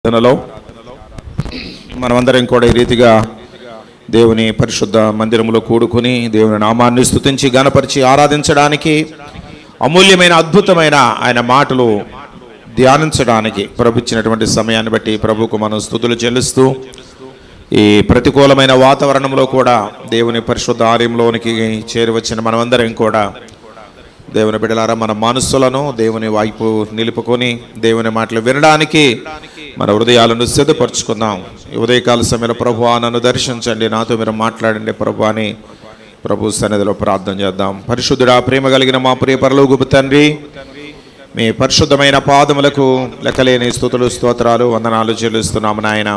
ఆరాధనలో మనమందరం కూడా ఈ రీతిగా దేవుని పరిశుద్ధ మందిరములో కూడుకుని దేవుని నామాన్ని స్తుతించి గణపరిచి ఆరాధించడానికి అమూల్యమైన అద్భుతమైన ఆయన మాటలు ధ్యానించడానికి ప్రభు ఇచ్చినటువంటి సమయాన్ని బట్టి ప్రభుకు మనం స్థుతులు చెల్లిస్తూ ఈ ప్రతికూలమైన వాతావరణంలో కూడా దేవుని పరిశుద్ధ ఆలయంలోనికి చేరి వచ్చిన మనమందరం కూడా దేవుని బిడ్డలారా మన మనస్సులను దేవుని వైపు నిలుపుకొని దేవుని మాటలు వినడానికి మన హృదయాలను సిద్ధపరచుకుందాం ఈ ఉదయకాల సమయంలో ప్రభు నన్ను దర్శించండి నాతో మీరు మాట్లాడండి ప్రభు అని ప్రభు సన్నిధిలో ప్రార్థన చేద్దాం పరిశుద్ధుడా ప్రేమ కలిగిన మా ప్రియ పరలోగుపు తండ్రి మీ పరిశుద్ధమైన పాదములకు లెక్కలేని స్థుతులు స్తోత్రాలు వందనాలు చెల్లిస్తున్నాము నాయన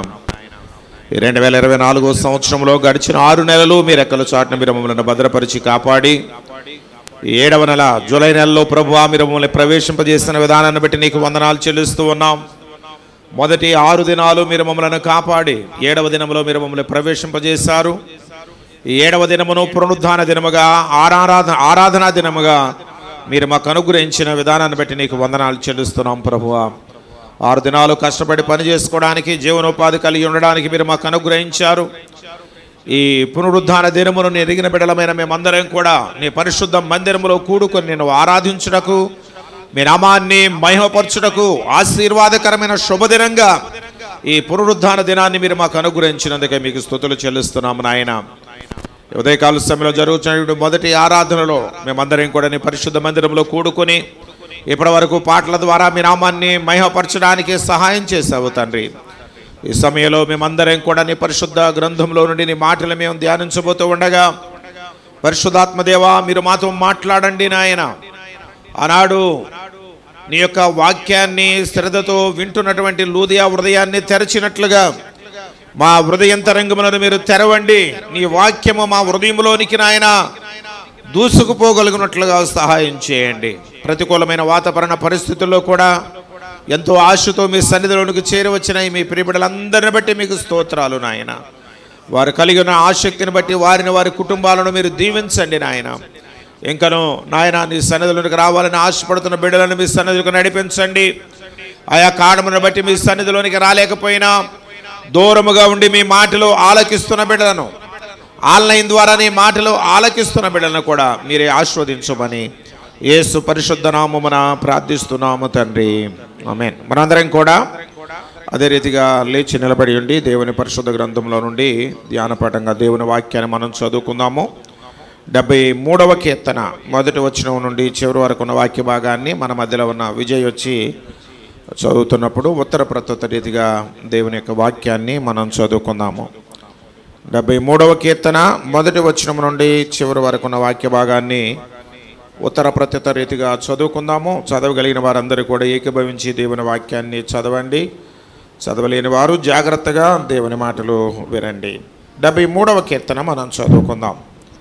ఈ రెండు వేల ఇరవై నాలుగో సంవత్సరంలో గడిచిన ఆరు నెలలు మీ రెక్కల చాటున మీరు మమ్మల్ని భద్రపరిచి కాపాడి ఈ ఏడవ నెల జూలై నెలలో ప్రభు మీరు మమ్మల్ని ప్రవేశింపజేసిన విధానాన్ని బట్టి నీకు వందనాలు చెల్లిస్తూ ఉన్నాం మొదటి ఆరు దినాలు మీరు మమ్మల్ని కాపాడి ఏడవ దినములో మీరు మమ్మల్ని ప్రవేశింపజేశారు ఈ ఏడవ దినమును పునరుద్ధాన దినముగా ఆరాధన ఆరాధనా దినముగా మీరు మాకు అనుగ్రహించిన విధానాన్ని బట్టి నీకు వందనాలు చెల్లిస్తున్నాం ప్రభువా ఆరు దినాలు కష్టపడి పని చేసుకోవడానికి జీవనోపాధి కలిగి ఉండడానికి మీరు మాకు అనుగ్రహించారు ఈ పునరుద్ధాన దినమును నీ ఎరిగిన బిడలమైన మేమందరం కూడా నీ పరిశుద్ధ మందిరములో కూడుకొని నేను ఆరాధించుటకు మీ నామాన్ని మహిమపరచుటకు ఆశీర్వాదకరమైన శుభదినంగా ఈ పునరుద్ధాన దినాన్ని మీరు మాకు అనుగ్రహించినందుకే మీకు స్థుతులు చెల్లిస్తున్నాము నాయన ఈ ఉదయకాల సమయంలో జరుగుతున్న మొదటి ఆరాధనలో మేమందరం కూడా నీ పరిశుద్ధ మందిరంలో కూడుకొని ఇప్పటి వరకు పాటల ద్వారా మీ నామాన్ని మహిమపరచడానికి సహాయం చేశావు తండ్రి ఈ సమయంలో మేమందరం కూడా నీ పరిశుద్ధ గ్రంథంలో నుండి నీ మాటలు మేము ధ్యానించబోతూ ఉండగా పరిశుద్ధాత్మదేవా మీరు మాతో మాట్లాడండి నాయన ఆనాడు నీ యొక్క వాక్యాన్ని శ్రద్ధతో వింటున్నటువంటి లూదియా హృదయాన్ని తెరచినట్లుగా మా హృదయంతరంగములను మీరు తెరవండి నీ వాక్యము మా హృదయంలోనికి నాయన దూసుకుపోగలిగినట్లుగా సహాయం చేయండి ప్రతికూలమైన వాతావరణ పరిస్థితుల్లో కూడా ఎంతో ఆశతో మీ సన్నిధిలోనికి చేరి వచ్చిన మీ ప్రియబిడలందరిని బట్టి మీకు స్తోత్రాలు నాయన వారు కలిగి ఉన్న ఆసక్తిని బట్టి వారిని వారి కుటుంబాలను మీరు దీవించండి నాయన ఇంకను నాయన నీ సన్నిధిలోనికి రావాలని ఆశపడుతున్న బిడ్డలను మీ సన్నిధికి నడిపించండి ఆయా కారణమును బట్టి మీ సన్నిధిలోనికి రాలేకపోయినా దూరముగా ఉండి మీ మాటలు ఆలకిస్తున్న బిడ్డలను ఆన్లైన్ ద్వారా నీ మాటలు ఆలకిస్తున్న బిడ్డలను కూడా మీరే ఆస్వాదించమని యేసు పరిశుద్ధ నామమున ప్రార్థిస్తున్నాము తండ్రి ఆమేన్ మనందరం కూడా అదే రీతిగా లేచి నిలబడి ఉండి దేవుని పరిశుద్ధ గ్రంథంలో నుండి ధ్యానపాఠంగా దేవుని వాక్యాన్ని మనం చదువుకుందాము డెబ్బై మూడవ కీర్తన మొదటి వచనం నుండి చివరి వరకు ఉన్న వాక్య భాగాన్ని మన మధ్యలో ఉన్న విజయ్ వచ్చి చదువుతున్నప్పుడు ఉత్తర ప్రత్యుత రీతిగా దేవుని యొక్క వాక్యాన్ని మనం చదువుకుందాము డెబ్బై మూడవ కీర్తన మొదటి వచనం నుండి చివరి వరకు ఉన్న వాక్య భాగాన్ని ఉత్తర ప్రత్యుత రీతిగా చదువుకుందాము చదవగలిగిన వారందరూ కూడా ఏకీభవించి దేవుని వాక్యాన్ని చదవండి చదవలేని వారు జాగ్రత్తగా దేవుని మాటలు వినండి డెబ్బై మూడవ కీర్తన మనం చదువుకుందాం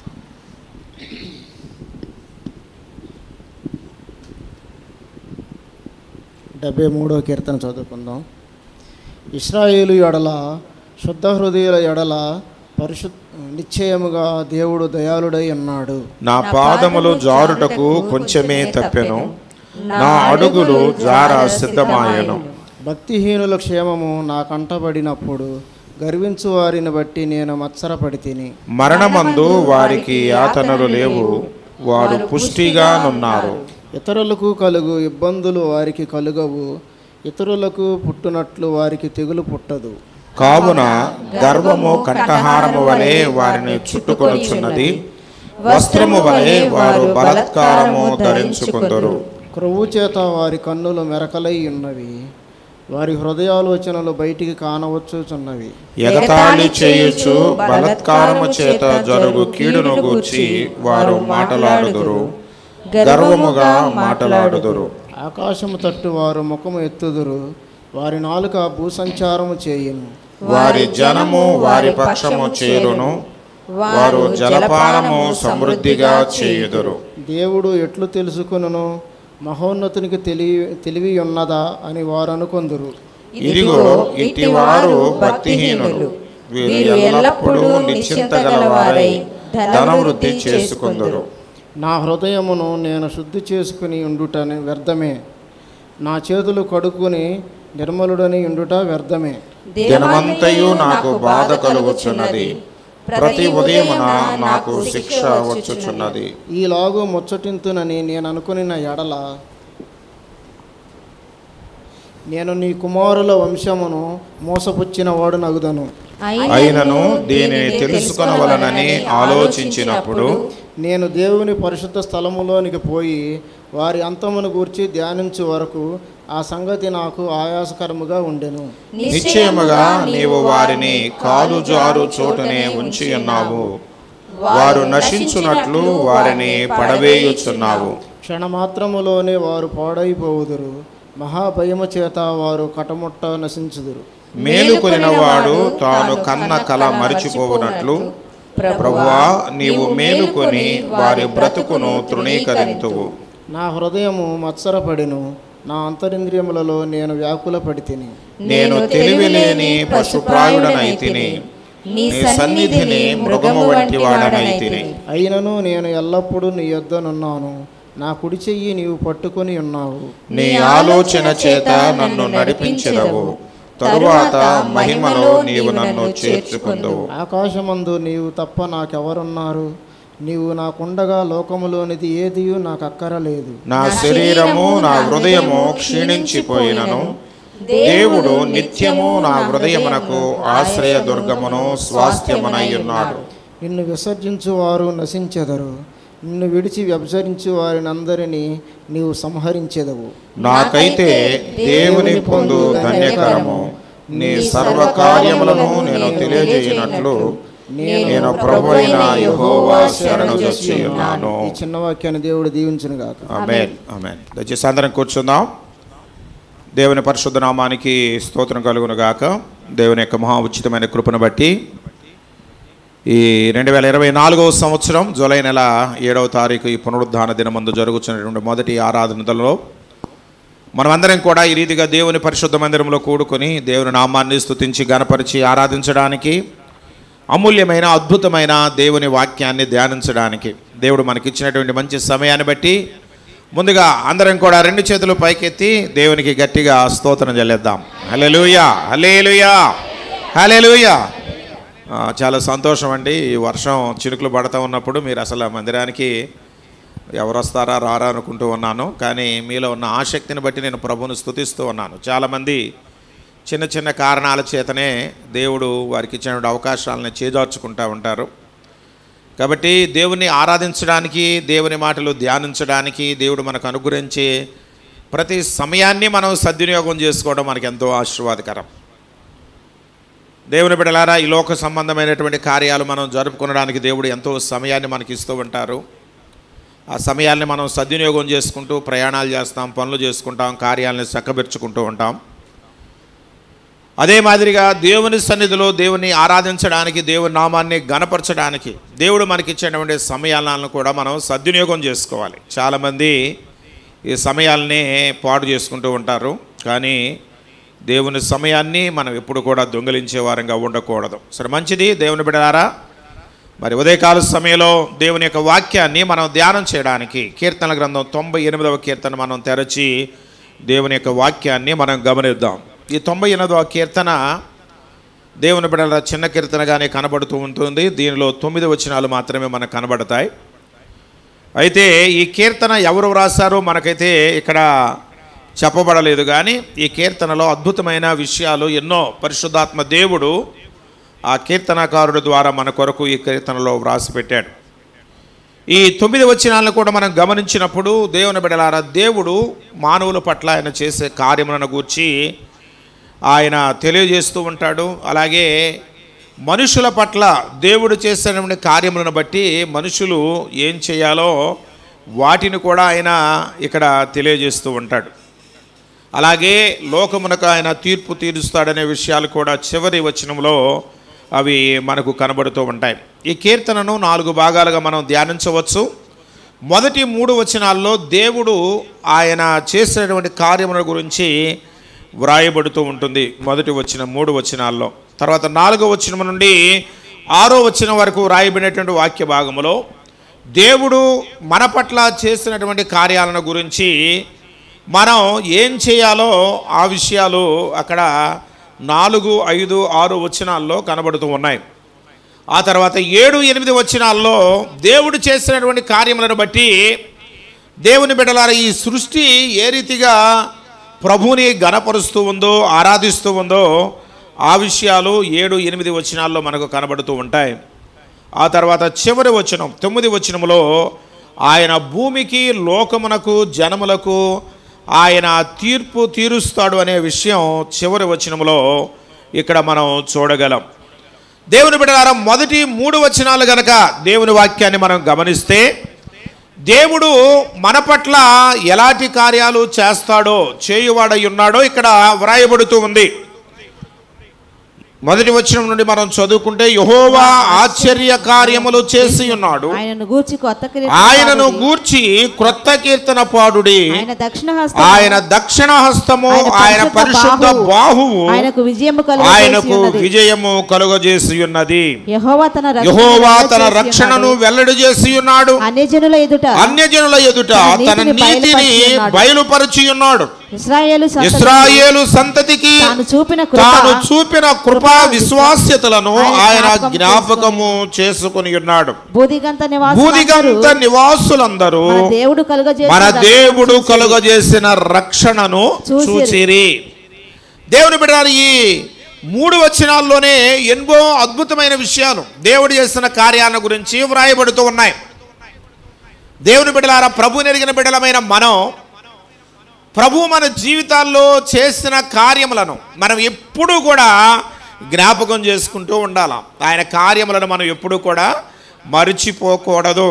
డెబ్బై మూడవ కీర్తన చదువుకుందాం ఇస్రాయేలు ఎడల శుద్ధ హృదయుల ఎడల పరిశు నిశ్చయముగా దేవుడు దయాళుడై ఉన్నాడు నా పాదములు జారుటకు కొంచెమే తప్పెను నా అడుగులు జార సిద్ధమాయను భక్తిహీనుల క్షేమము నా కంటబడినప్పుడు గర్వించు వారిని బట్టి నేను మత్సరపడి తిని మరణమందు వారికి యాతనలు లేవు వారు పుష్టిగానున్నారు ఇతరులకు కలుగు ఇబ్బందులు వారికి కలుగవు ఇతరులకు పుట్టునట్లు వారికి తెగులు పుట్టదు కావున గర్వము కంఠహారము వలె వారిని చుట్టుకొనుచున్నది వస్త్రము వలె వారు బలత్కారము ధరించుకుందరు క్రొవ్వు చేత వారి కన్నులు మెరకలై ఉన్నవి వారి హృదయాలోచనలు బయటికి కానవచ్చుచున్నవి ఎగతాళి చేయుచు బలత్కారము చేత జరుగు కీడును గూర్చి వారు మాటలాడుదురు గర్వముగా మాటలాడుదురు ఆకాశము తట్టు వారు ముఖము ఎత్తుదురు వారి నాలుక భూసంచారము చేయును వారి జనము వారి పక్షము చేరును వారు జలపానము సమృద్ధిగా చేయుదురు దేవుడు ఎట్లు తెలుసుకొనును మహోన్నతునికి తెలివి తెలివి ఉన్నదా అని వారు అనుకొందురు ఇదిగో ఇట్టివారు భక్తిహీనులు వీరు ఎల్లప్పుడూ నిశ్చింత గలవారై ధనవృద్ధి చేసుకుందరు నా హృదయమును నేను శుద్ధి చేసుకుని ఉండుటని వ్యర్థమే నా చేతులు కడుక్కుని నిర్మలుడని ఉండుట వ్యర్థమే దినమంతయు నాకు బాధ కలుగుచున్నది ప్రతి ఉదయమున నాకు శిక్ష వచ్చుచున్నది ఈలాగు ముచ్చటింతునని నేను అనుకున్న ఎడల నేను నీ కుమారుల వంశమును మోసపుచ్చిన వాడు నగుదను అయినను దీనిని తెలుసుకొనవలనని ఆలోచించినప్పుడు నేను దేవుని పరిశుద్ధ స్థలములోనికి పోయి వారి అంతమును గూర్చి ధ్యానించు వరకు ఆ సంగతి నాకు ఆయాసకరముగా ఉండెను నిశ్చయముగా నీవు వారిని కాలు జారు చోటనే ఉంచి ఉన్నావు వారు నశించునట్లు వారిని పడవేయుచున్నావు క్షణమాత్రములోనే వారు పాడైపోవుదురు మహాభయము చేత వారు కటముట్ట నశించుదురు మేలుకొనినవాడు తాను కన్న కల మరిచిపోవునట్లు ప్రభువా నీవు మేలుకొని వారి బ్రతుకును తృణీకరింతువు నా హృదయము మత్సరపడిను నా అంతరింద్రియములలో నేను వ్యాకుల పడితిని నేను తెలివిలేని పశుప్రాయుడనైతిని నీ సన్నిధిని మృగము వంటి వాడనైతిని అయినను నేను ఎల్లప్పుడూ నీ యొద్దనున్నాను నా కుడి చెయ్యి నీవు పట్టుకొని ఉన్నావు నీ ఆలోచన చేత నన్ను నడిపించెదవు తరువాత మహిమలో నీవు నన్ను చేర్చుకుందువు ఆకాశమందు నీవు తప్ప నాకెవరున్నారు నీవు నాకుండగా లోకములోనిది ఏదియు నాకు అక్కరలేదు నా శరీరము నా హృదయము క్షీణించిపోయినను దేవుడు నిత్యము నా హృదయమునకు ఆశ్రయ దుర్గమును స్వాస్థ్యమునై ఉన్నాడు నిన్ను విసర్జించు వారు నశించెదరు నిన్ను విడిచి వ్యభిచరించు వారిని అందరినీ నీవు సంహరించెదవు నాకైతే దేవుని పొందు ధన్యకరము నీ సర్వకార్యములను నేను తెలియజేయనట్లు నేను ప్రభు అయిన యెహోవా శరణు వచ్చి ఉన్నాను ఈ చిన్న వాక్యాన్ని దేవుడు దీవించును గాక ఆమేన్ ఆమేన్ దయచేసి అందరం కూర్చుందాం దేవుని పరిశుద్ధ నామానికి స్తోత్రం కలుగును గాక దేవుని యొక్క మహా ఉచితమైన కృపను బట్టి ఈ రెండు వేల ఇరవై నాలుగవ సంవత్సరం జూలై నెల ఏడవ తారీఖు ఈ పునరుద్ధాన దినమందు జరుగుతున్నటువంటి మొదటి ఆరాధనలో మనమందరం కూడా ఈ రీతిగా దేవుని పరిశుద్ధ మందిరంలో కూడుకొని దేవుని నామాన్ని స్తుతించి గణపరిచి ఆరాధించడానికి అమూల్యమైన అద్భుతమైన దేవుని వాక్యాన్ని ధ్యానించడానికి దేవుడు మనకిచ్చినటువంటి మంచి సమయాన్ని బట్టి ముందుగా అందరం కూడా రెండు చేతులు పైకెత్తి దేవునికి గట్టిగా స్తోత్రం చెల్లిద్దాం హల్లెలూయా హల్లెలూయా హల్లెలూయా ఆ, చాలా సంతోషం అండి ఈ వర్షం చినుకులు పడతా ఉన్నప్పుడు మీరు అసలు ఆ మందిరానికి ఎవరు వస్తారా రారా అనుకుంటూ ఉన్నాను కానీ మీలో ఉన్న ఆసక్తిని బట్టి నేను ప్రభువును స్తుతిస్తూ ఉన్నాను చాలామంది చిన్న చిన్న కారణాల చేతనే దేవుడు వారికి ఇచ్చినటువంటి అవకాశాలను చేజార్చుకుంటూ ఉంటారు కాబట్టి దేవుని ఆరాధించడానికి దేవుని మాటలు ధ్యానించడానికి దేవుడు మనకు అనుగ్రహించే ప్రతి సమయాన్ని మనం సద్వినియోగం చేసుకోవడం మనకు ఎంతో ఆశీర్వాదకరం దేవుని బిడలారా ఈ లోక సంబంధమైనటువంటి కార్యాలు మనం జరుపుకోవడానికి దేవుడు ఎంతో సమయాన్ని మనకి ఇస్తూ ఉంటారు ఆ సమయాల్ని మనం సద్వినియోగం చేసుకుంటూ ప్రయాణాలు చేస్తాం పనులు చేసుకుంటాం కార్యాలను చక్కబెరుచుకుంటూ ఉంటాం అదే మాదిరిగా దేవుని సన్నిధిలో దేవుని ఆరాధించడానికి దేవుని నామాన్ని గణపరచడానికి దేవుడు మనకిచ్చినటువంటి సమయాలను కూడా మనం సద్వినియోగం చేసుకోవాలి చాలామంది ఈ సమయాల్ని పాడు చేసుకుంటూ ఉంటారు కానీ దేవుని సమయాన్ని మనం ఎప్పుడు కూడా దొంగిలించే వారంగా ఉండకూడదు సరే మంచిది దేవుని బిడ్డలారా మరి ఉదయకాల సమయంలో దేవుని యొక్క వాక్యాన్ని మనం ధ్యానం చేయడానికి కీర్తన గ్రంథం తొంభై ఎనిమిదవ కీర్తన మనం తెరచి దేవుని యొక్క వాక్యాన్ని మనం గమనిద్దాం ఈ తొంభై ఎనిమిదవ కీర్తన దేవుని బిడ్డల చిన్న కీర్తనగానే కనబడుతూ ఉంటుంది దీనిలో తొమ్మిది వచనాలు మాత్రమే మనకు కనబడతాయి అయితే ఈ కీర్తన ఎవరు వ్రాసారో మనకైతే ఇక్కడ చెప్పబడలేదు కానీ ఈ కీర్తనలో అద్భుతమైన విషయాలు ఎన్నో పరిశుద్ధాత్మ దేవుడు ఆ కీర్తనకారుడు ద్వారా మన కొరకు ఈ కీర్తనలో వ్రాసి పెట్టాడు ఈ తొమ్మిది వచనాలను కూడా మనం గమనించినప్పుడు దేవుని బిడలారా దేవుడు మానవుల పట్ల ఆయన చేసే కార్యములను గూర్చి ఆయన తెలియజేస్తూ ఉంటాడు అలాగే మనుషుల పట్ల దేవుడు చేసినటువంటి కార్యములను బట్టి మనుషులు ఏం చేయాలో వాటిని కూడా ఆయన ఇక్కడ తెలియజేస్తూ ఉంటాడు అలాగే లోకమునకు ఆయన తీర్పు తీరుస్తాడనే విషయాలు కూడా చివరి వచనంలో అవి మనకు కనబడుతూ ఉంటాయి ఈ కీర్తనను నాలుగు భాగాలుగా మనం ధ్యానించవచ్చు మొదటి మూడు వచనాల్లో దేవుడు ఆయన చేసినటువంటి కార్యముల గురించి వ్రాయబడుతూ ఉంటుంది మొదటి వచ్చిన మూడు వచనాల్లో తర్వాత నాలుగో వచనం నుండి ఆరో వచనం వరకు వ్రాయబడినటువంటి వాక్య భాగములో దేవుడు మన పట్ల చేసినటువంటి కార్యాలను గురించి మనం ఏం చేయాలో ఆ విషయాలు అక్కడ నాలుగు ఐదు ఆరు వచనాల్లో కనబడుతూ ఉన్నాయి ఆ తర్వాత ఏడు ఎనిమిది వచనాల్లో దేవుడు చేసినటువంటి కార్యములను బట్టి దేవుని బిడ్డలార ఈ సృష్టి ఏ రీతిగా ప్రభువుని గణపరుస్తూ ఉందో ఆరాధిస్తూ ఉందో ఆ విషయాలు ఏడు ఎనిమిది వచనాల్లో మనకు కనబడుతూ ఉంటాయి ఆ తర్వాత చివరి వచనం తొమ్మిది వచనములో ఆయన భూమికి లోకమునకు జనములకు ఆయన తీర్పు తీరుస్తాడు అనే విషయం చివరి వచనములో ఇక్కడ మనం చూడగలం దేవుని బిడ్డలారా మొదటి మూడు వచనాలు గనక దేవుని వాక్యాన్ని మనం గమనిస్తే దేవుడు మన పట్ల ఎలాంటి కార్యాలు చేస్తాడో చేయువాడై ఉన్నాడో ఇక్కడ వ్రాయబడుతూ ఉంది మొదటి వచనం నుండి మనం చదువుకుంటే యహోవా ఆశ్చర్య కార్యములు చేసి ఉన్నాడు ఆయనను గూర్చి కొత్త కీర్తన ఆయనను పాడుడి. గూర్చి క్రొత్త కీర్తన పాడుడి ఆయన దక్షిణ హస్తం ఆయన దక్షిణ హస్తము ఆయన ఆయన పరిశుద్ధ బాహువు ఆయనకు విజయము ఆయనకు కలుగు విజయము కలుగజేసి ఉన్నది యహోవా తన రక్షణను యహోవా తన వెల్లడి చేసి రక్షణను ఉన్నాడు. వెల్లడి చేసి ఉన్నాడు అన్యజనుల ఎదుట అన్యజనుల ఎదుట తన తన నీతిని నీతిని బయలుపరిచి ఉన్నాడు. బయలుపరిచి ఉన్నాడు ఇస్రాయేలు సంతతికి ఇస్రాయేలు సంతతికి తాను చూపిన కృప తాను చూపిన కృపా కృపా విశ్వాస్యతలను ఆయన ఆయన జ్ఞాపకం జ్ఞాపకము చేసుకుని ఉన్నాడు భూదిగంత భూదిగంత నివాసులందరూ నివాసులందరూ మన దేవుడు కలుగజేసిన మన రక్షణ దేవుడు చూసి కలుగజేసిన రక్షణను చూసిరి. చూచిరి దేవుని బిడ్డారు ఈ మూడు వచనాల్లోనే ఎన్నో అద్భుతమైన విషయాలు దేవుడు చేసిన కార్యాల గురించి వ్రాయబడుతూ ఉన్నాయి దేవుని బిడ్డలారా ప్రభు నెరిగిన బిడ్డలమైన మనం ప్రభు మన జీవితాల్లో చేసిన కార్యములను మనం ఎప్పుడూ కూడా జ్ఞాపకం చేసుకుంటూ ఉండాలి ఆయన కార్యములను మనం ఎప్పుడూ కూడా మరిచిపోకూడదు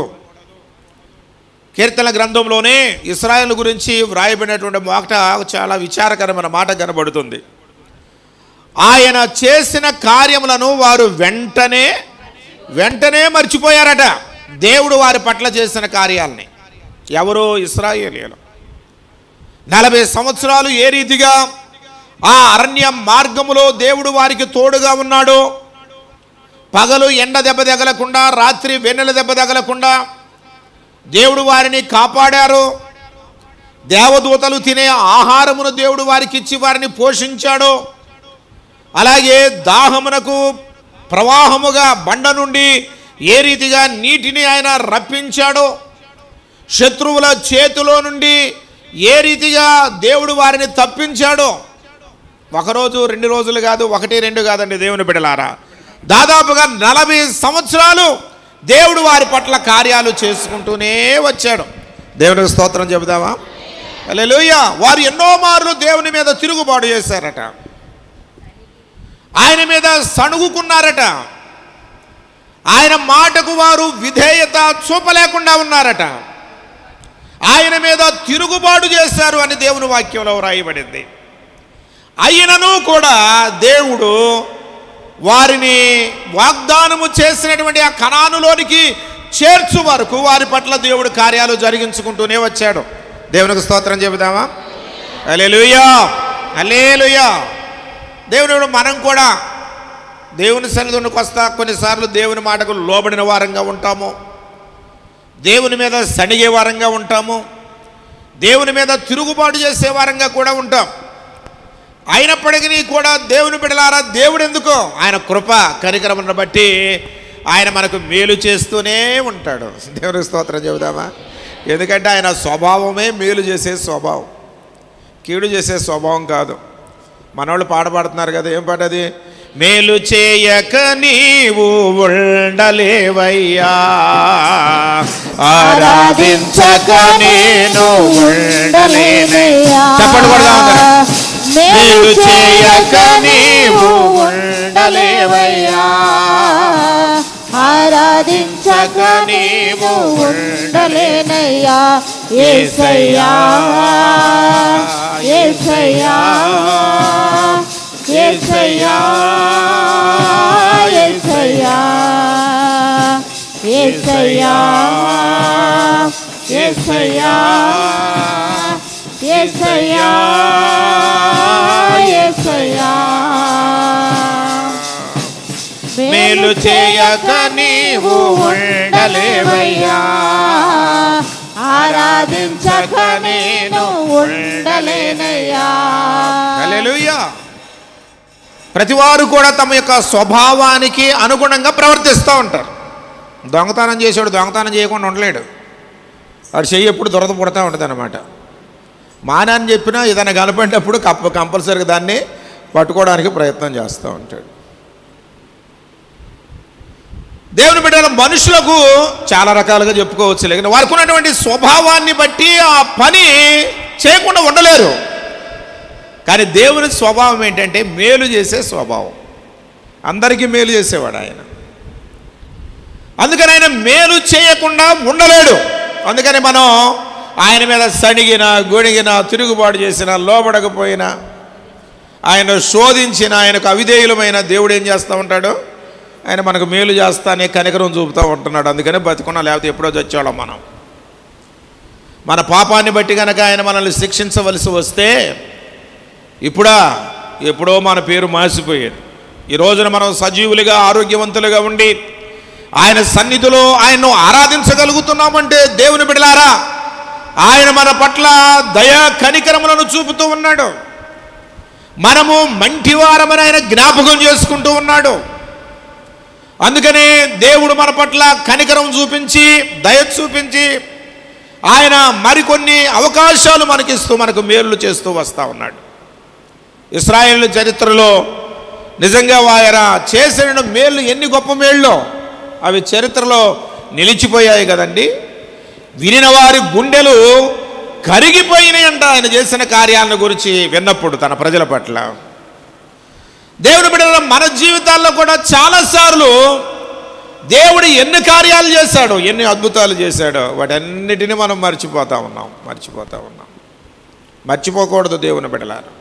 కీర్తన గ్రంథంలోనే ఇస్రాయేల్ గురించి వ్రాయబడినటువంటి మాట చాలా విచారకరమైన మాట కనబడుతుంది ఆయన చేసిన కార్యములను వారు వెంటనే వెంటనే మర్చిపోయారట దేవుడు వారి పట్ల చేసిన కార్యాలని ఎవరు ఇస్రాయేలీలు నలభై సంవత్సరాలు ఏ రీతిగా ఆ అరణ్య మార్గములో దేవుడు వారికి తోడుగా ఉన్నాడు పగలు ఎండ దెబ్బ తగలకుండా రాత్రి వెన్నెల దెబ్బ తగలకుండా దేవుడు వారిని కాపాడారు దేవదూతలు తినే ఆహారమును దేవుడు వారికి ఇచ్చి వారిని పోషించాడు అలాగే దాహమునకు ప్రవాహముగా బండ నుండి ఏ రీతిగా నీటిని ఆయన రప్పించాడో శత్రువుల చేతిలో నుండి ఏ రీతిగా దేవుడు వారిని తప్పించాడో ఒకరోజు రెండు రోజులు కాదు ఒకటి రెండు కాదండి దేవుని బిడ్డలారా దాదాపుగా నలభై సంవత్సరాలు దేవుడు వారి పట్ల కార్యాలు చేసుకుంటూనే వచ్చాడు దేవునికి స్తోత్రం చెబుదామా హల్లెలూయా వారు ఎన్నో మార్లు దేవుని మీద తిరుగుబాటు చేశారట ఆయన మీద సణుగుకున్నారట ఆయన మాటకు వారు విధేయత చూపలేకుండా ఉన్నారట ఆయన మీద తిరుగుబాటు చేశారు అని దేవుని వాక్యంలో వ్రాయబడింది అయినను కూడా దేవుడు వారిని వాగ్దానము చేసినటువంటి ఆ కణానులోనికి చేర్చు వరకు వారి పట్ల దేవుడు కార్యాలు జరిగించుకుంటూనే వచ్చాడు దేవునికి స్తోత్రం చెబుదామా అలేలుయా అలేలుయా దేవుడు మనం కూడా దేవుని సన్నిధికి వస్తా కొన్నిసార్లు దేవుని మాటకు లోబడిన వారంగా ఉంటాము దేవుని మీద సణిగే వారంగా ఉంటాము దేవుని మీద తిరుగుబాటు చేసే వారంగా కూడా ఉంటాం అయినప్పటికీ కూడా దేవుని బిడలారా దేవుడు ఎందుకో ఆయన కృప కనికరమును బట్టి ఆయన మనకు మేలు చేస్తూనే ఉంటాడు దేవుని స్తోత్రం చెబుదామా ఎందుకంటే ఆయన స్వభావమే మేలు చేసే స్వభావం కీడు చేసే స్వభావం కాదు మనోళ్ళు పాట పాడుతున్నారు కదా ఏం పాట అది మేలు చేయక నీవు ఉండలేవయ్యా ఆరాధించక నేను ఉండలేనయ్యా చెప్పండి కొడదాం అందరం. మేలు చేయక నీవు ఉండలేవయ్యా ఆరాధించక నీవు ఉండలేనయ్యా ఏసయ్యా ఏసయ్యా ఏసయ్యా ఏసయ్యా ఏసయ్యా ఏసయ్యా ఏసయ్యా ఏసయ్యా మేలు చేయక నీవు ఉండలేవయ్యా ఆరాధించక నేను ఉండలేనయ్యా హల్లెలూయా ప్రతివారు కూడా తమ యొక్క స్వభావానికి అనుగుణంగా ప్రవర్తిస్తూ ఉంటారు దొంగతనం చేసాడు దొంగతనం చేయకుండా ఉండలేడు వాడు చెయ్యి ఎప్పుడు దొరద పుడతా ఉంటుంది అనమాట మానని చెప్పినా ఏదైనా కనపడినప్పుడు కప్ప కంపల్సరీగా దాన్ని పట్టుకోవడానికి ప్రయత్నం చేస్తూ ఉంటాడు దేవుని బిడ్డల మనుషులకు చాలా రకాలుగా చెప్పుకోవచ్చు లేకపోతే వారికి ఉన్నటువంటి స్వభావాన్ని బట్టి ఆ పని చేయకుండా ఉండలేరు కానీ దేవుని స్వభావం ఏంటంటే మేలు చేసే స్వభావం అందరికీ మేలు చేసేవాడు ఆయన అందుకని ఆయన మేలు చేయకుండా ఉండలేడు అందుకని మనం ఆయన మీద సణిగిన గొణిగిన తిరుగుబాటు చేసిన లోబడకపోయినా ఆయన శోధించిన ఆయనకు అవిధేయులమైన దేవుడు ఏం చేస్తూ ఉంటాడు ఆయన మనకు మేలు చేస్తానే కనికరం చూపుతూ ఉంటున్నాడు అందుకనే బతుకున్నా లేకపోతే ఎప్పుడో చచ్చాడో మనం మన పాపాన్ని బట్టి కనుక ఆయన మనల్ని శిక్షించవలసి వస్తే ఇప్పుడా ఎప్పుడో మన పేరు మాసిపోయేది ఈ రోజున మనం సజీవులుగా ఆరోగ్యవంతులుగా ఉండి ఆయన సన్నిధిలో ఆయన్ను ఆరాధించగలుగుతున్నామంటే దేవుని బిడలారా ఆయన మన పట్ల దయా కనికరములను చూపుతూ ఉన్నాడు మనము మంటివారమని ఆయన జ్ఞాపకం చేసుకుంటూ ఉన్నాడు అందుకనే దేవుడు మన పట్ల కనికరం చూపించి దయ చూపించి ఆయన మరికొన్ని అవకాశాలు మనకిస్తూ మనకు మేలు చేస్తూ వస్తూ ఉన్నాడు ఇస్రాయేల్ చరిత్రలో నిజంగా ఆయన చేసిన మేళ్ళు ఎన్ని గొప్ప మేళ్ళో అవి చరిత్రలో నిలిచిపోయాయి కదండి వినిన వారి గుండెలు కరిగిపోయినాయంట ఆయన చేసిన కార్యాలను గురించి విన్నప్పుడు తన ప్రజల పట్ల దేవుని బిడ్డల మన జీవితాల్లో కూడా చాలాసార్లు దేవుడు ఎన్ని కార్యాలు చేశాడో ఎన్ని అద్భుతాలు చేశాడో వాటన్నిటిని మనం మర్చిపోతా ఉన్నాం మర్చిపోతా ఉన్నాం మర్చిపోకూడదు దేవుని బిడ్డలారు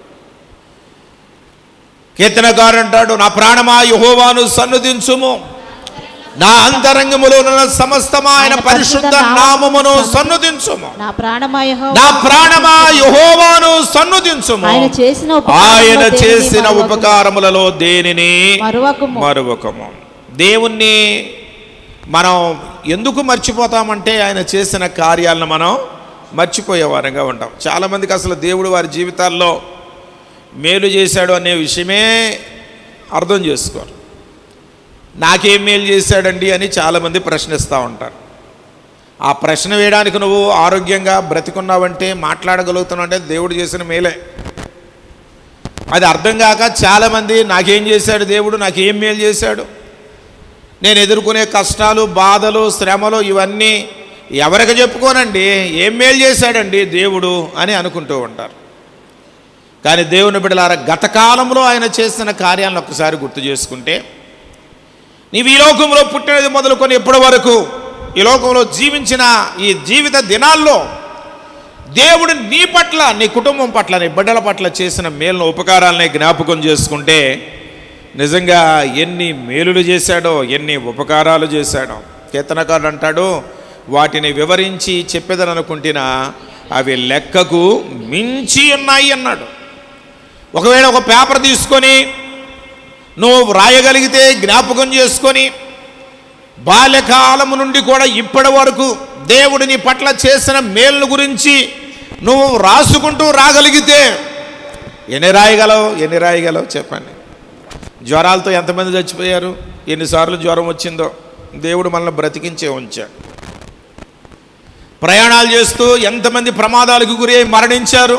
కీర్తనకారు అంటాడు నా ప్రాణమా యహోవాను సన్నుదించుము నా అంతరంగములో ఉన్న సమస్తమా ఆయన పరిశుద్ధ నామమును సన్నుదించుము నా ప్రాణమయ నా ప్రాణమా యహోవాను సన్నుదించుము ఆయన చేసిన ఆయన ఉపకారములలో చేసిన దేనిని ఉపకారములలో దేనిని మరువకము మరువకము దేవుణ్ణి మనం ఎందుకు మర్చిపోతామంటే ఆయన చేసిన కార్యాలను మనం మర్చిపోయే వారంగా ఉంటాం చాలామందికి అసలు దేవుడు వారి జీవితాల్లో మేలు చేశాడు అనే విషయమే అర్థం చేసుకోరు నాకేం మేలు చేశాడండి అని చాలామంది ప్రశ్నిస్తూ ఉంటారు ఆ ప్రశ్న వేయడానికి నువ్వు ఆరోగ్యంగా బ్రతికున్నావంటే మాట్లాడగలుగుతున్నావు అంటే దేవుడు చేసిన మేలే అది అర్థం కాక చాలామంది నాకేం చేశాడు దేవుడు నాకేం మేలు చేశాడు నేను ఎదుర్కొనే కష్టాలు బాధలు శ్రమలు ఇవన్నీ ఎవరికి చెప్పుకోనండి ఏం మేలు చేశాడండి దేవుడు అని అనుకుంటూ ఉంటారు కానీ దేవుని బిడ్డలారా గత కాలంలో ఆయన చేసిన కార్యాలను ఒక్కసారి గుర్తు చేసుకుంటే నీవు ఈ లోకంలో పుట్టినది మొదలుకొని ఇప్పటి వరకు ఈ లోకంలో జీవించిన ఈ జీవిత దినాల్లో దేవుడు నీ పట్ల నీ కుటుంబం పట్ల నీ బిడ్డల పట్ల చేసిన మేలును ఉపకారాలని జ్ఞాపకం చేసుకుంటే నిజంగా ఎన్ని మేలులు చేశాడో ఎన్ని ఉపకారాలు చేశాడో కీర్తనకారుడు అంటాడు వాటిని వివరించి చెప్పేదని అనుకుంటున్నా అవి లెక్కకు మించి ఉన్నాయి అన్నాడు ఒకవేళ ఒక పేపర్ తీసుకొని నువ్వు వ్రాయగలిగితే జ్ఞాపకం చేసుకొని బాల్యకాలము నుండి కూడా ఇప్పటి వరకు దేవుడు నీ పట్ల చేసిన మేలు గురించి నువ్వు రాసుకుంటూ రాగలిగితే ఎన్ని రాయగలవు ఎన్ని రాయగలవు చెప్పండి జ్వరాలతో ఎంతమంది చచ్చిపోయారు ఎన్నిసార్లు జ్వరం వచ్చిందో దేవుడు మనల్ని బ్రతికించే ఉంచాడు ప్రయాణాలు చేస్తూ ఎంతమంది ప్రమాదాలకు గురి అయి మరణించారు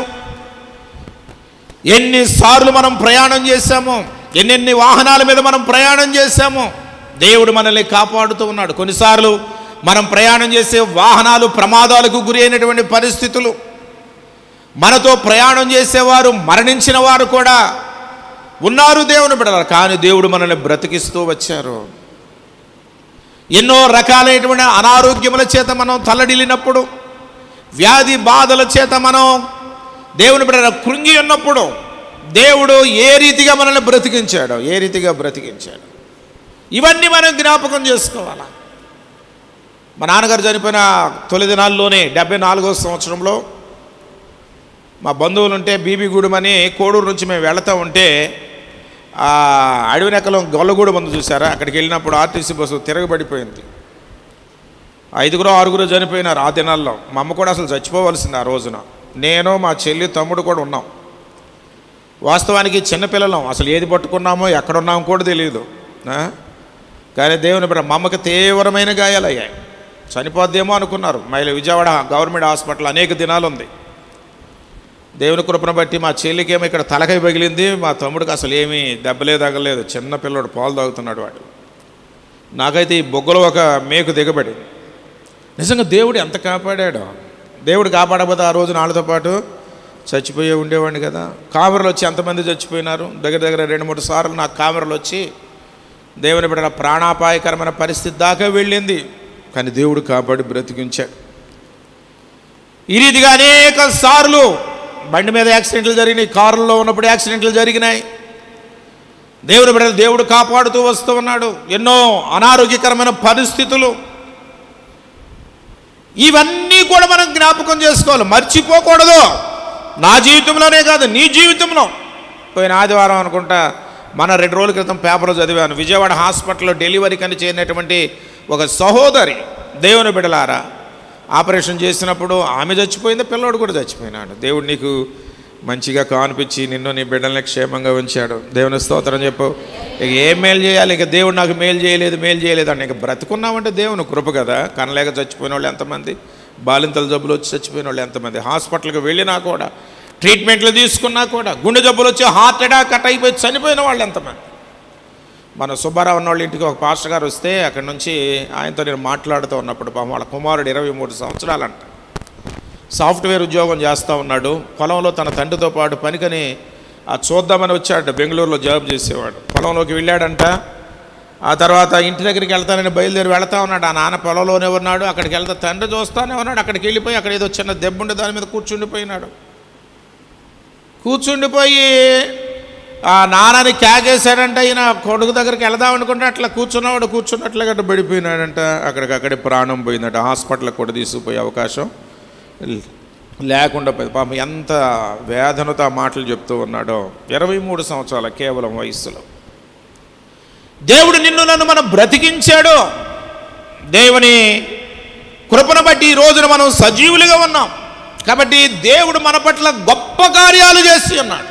ఎన్నిసార్లు మనం ప్రయాణం చేశామో ఎన్నెన్ని వాహనాల మీద మనం ప్రయాణం చేశామో దేవుడు మనల్ని కాపాడుతూ ఉన్నాడు కొన్నిసార్లు మనం ప్రయాణం చేసే వాహనాలు ప్రమాదాలకు గురి అయినటువంటి పరిస్థితులు మనతో ప్రయాణం చేసేవారు మరణించిన వారు కూడా ఉన్నారు దేవుని బిడ్డలారా కానీ దేవుడు మనల్ని బ్రతికిస్తూ వచ్చారు ఎన్నో రకాలైనటువంటి అనారోగ్యముల చేత మనం తల్లడిల్లినప్పుడు వ్యాధి బాధల చేత మనం దేవుని బిడ్డ కృంగి ఉన్నప్పుడు దేవుడు ఏ రీతిగా మనల్ని బ్రతికించాడో ఏ రీతిగా బ్రతికించాడు ఇవన్నీ మనం జ్ఞాపకం చేసుకోవాలా మా నాన్నగారు చనిపోయిన తొలి దినాల్లోనే డెబ్బై నాలుగో సంవత్సరంలో మా బంధువులు ఉంటే బీబీగూడెం అని కోడూరు నుంచి మేము వెళతా ఉంటే ఆ అడవినెక్కలం గొల్లగూడెం మందు చూసారా అక్కడికి వెళ్ళినప్పుడు ఆర్టీసీ బస్సు తిరగబడిపోయింది ఐదుగురు ఆరుగురు చనిపోయినారు ఆ దినాల్లో మా అమ్మ కూడా అసలు చచ్చిపోవలసింది ఆ రోజున నేను మా చెల్లి తమ్ముడు కూడా ఉన్నాం వాస్తవానికి చిన్నపిల్లలం అసలు ఏది పట్టుకున్నామో ఎక్కడున్నామో కూడా తెలియదు ఆ? కానీ దేవుని బిడ్డ మా అమ్మకి తీవ్రమైన గాయాలు అయ్యాయి చనిపోద్దేమో అనుకున్నారు మహిళ విజయవాడ గవర్నమెంట్ హాస్పిటల్ అనేక దినాలు ఉంది దేవుని కృపను బట్టి మా చెల్లికేమో ఇక్కడ తలకై పగిలింది మా తమ్ముడికి అసలు ఏమీ దెబ్బలే తగలేదు చిన్న పిల్లడు పాలు తాగుతున్నాడు వాడు నాకైతే ఈ బొగ్గలో ఒక మేకు దిగబడింది నిజంగా దేవుడు ఎంత కాపాడాడో దేవుడు కాపాడకపోతే ఆ రోజు నాళ్ళతో పాటు చచ్చిపోయే ఉండేవాడిని కదా కామెరలు వచ్చి ఎంతమంది చచ్చిపోయినారు దగ్గర దగ్గర రెండు మూడు సార్లు నాకు కామెరలు వచ్చి దేవుని బిడ్డ ప్రాణాపాయకరమైన పరిస్థితి దాకా వెళ్ళింది కానీ దేవుడు కాపాడి బ్రతికించాడు ఈ రీతిగా అనేక సార్లు బండి మీద యాక్సిడెంట్లు జరిగినాయి కారులో ఉన్నప్పుడు యాక్సిడెంట్లు జరిగినాయి దేవుని బిడ్డలు దేవుడు కాపాడుతూ వస్తూ ఉన్నాడు ఎన్నో అనారోగ్యకరమైన పరిస్థితులు ఇవన్నీ కూడా మనం జ్ఞాపకం చేసుకోవాలి మర్చిపోకూడదు నా జీవితంలోనే కాదు నీ జీవితంలో పోయిన ఆదివారం అనుకుంటా మన రెండు రోజుల క్రితం పేపర్లో చదివాను విజయవాడ హాస్పిటల్లో డెలివరీ కని చేరినటువంటి ఒక సహోదరి దేవుని బిడలారా ఆపరేషన్ చేసినప్పుడు ఆమె చచ్చిపోయింది పిల్లోడు కూడా చచ్చిపోయినాడు దేవుడు నీకు మంచిగా కానిపించి నిన్ను నీ బిడ్డల్ని క్షేమంగా ఉంచాడు దేవుని స్తోత్రం చెప్పు ఇక ఏం మేలు చేయాలి ఇక దేవుడు నాకు మేలు చేయలేదు మేలు చేయలేదు అని ఇక బ్రతుకున్నామంటే దేవుని కృప కదా కనలేక చచ్చిపోయిన వాళ్ళు ఎంతమంది బాలింతల జబ్బులు వచ్చి చచ్చిపోయిన వాళ్ళు ఎంతమంది హాస్పిటల్కి వెళ్ళినా కూడా ట్రీట్మెంట్లు తీసుకున్నా కూడా గుండె జబ్బులు వచ్చి హార్ట్ అటాక్ కట్ అయిపోయి చనిపోయిన వాళ్ళు ఎంతమంది మన సుబ్బారావు అన్న వాళ్ళ ఇంటికి ఒక పాస్టర్ గారు వస్తే అక్కడ నుంచి ఆయనతో నేను మాట్లాడుతూ ఉన్నప్పుడు పాపం వాళ్ళ కుమారుడు ఇరవై మూడు సంవత్సరాలంట సాఫ్ట్వేర్ ఉద్యోగం చేస్తూ ఉన్నాడు పొలంలో తన తండ్రితో పాటు పనికని ఆ చూద్దామని వచ్చాడు బెంగళూరులో జాబ్ చేసేవాడు పొలంలోకి వెళ్ళాడంట ఆ తర్వాత ఇంటి దగ్గరికి వెళ్తానని బయలుదేరి వెళ్తా ఉన్నాడు ఆ నాన్న పొలంలోనే ఉన్నాడు అక్కడికి వెళ్తా తండ్రి చూస్తానే ఉన్నాడు అక్కడికి వెళ్ళిపోయి అక్కడ ఏదో చిన్న దెబ్బ ఉండే దాని మీద కూర్చుండిపోయినాడు కూర్చుండిపోయి ఆ నాన్నని క్యాగేశాడంట ఈయన కొడుకు దగ్గరికి వెళదాం అనుకుంటే అట్లా కూర్చున్నవాడు కూర్చున్నట్లుగా అట్లా పడిపోయినాడంట అక్కడికక్కడే ప్రాణం పోయిందట హాస్పిటల్కి కూడా తీసుకుపోయే అవకాశం లేకుండా పోయింది పాపం ఎంత వేదనతో ఆ మాటలు చెప్తూ ఉన్నాడో ఇరవై మూడు సంవత్సరాల కేవలం వయస్సులో దేవుడు నిన్ను నన్ను మనం బ్రతికించాడు దేవుని కృపను బట్టి ఈ రోజున మనం సజీవులుగా ఉన్నాం కాబట్టి దేవుడు మన పట్ల గొప్ప కార్యాలు చేసి ఉన్నాడు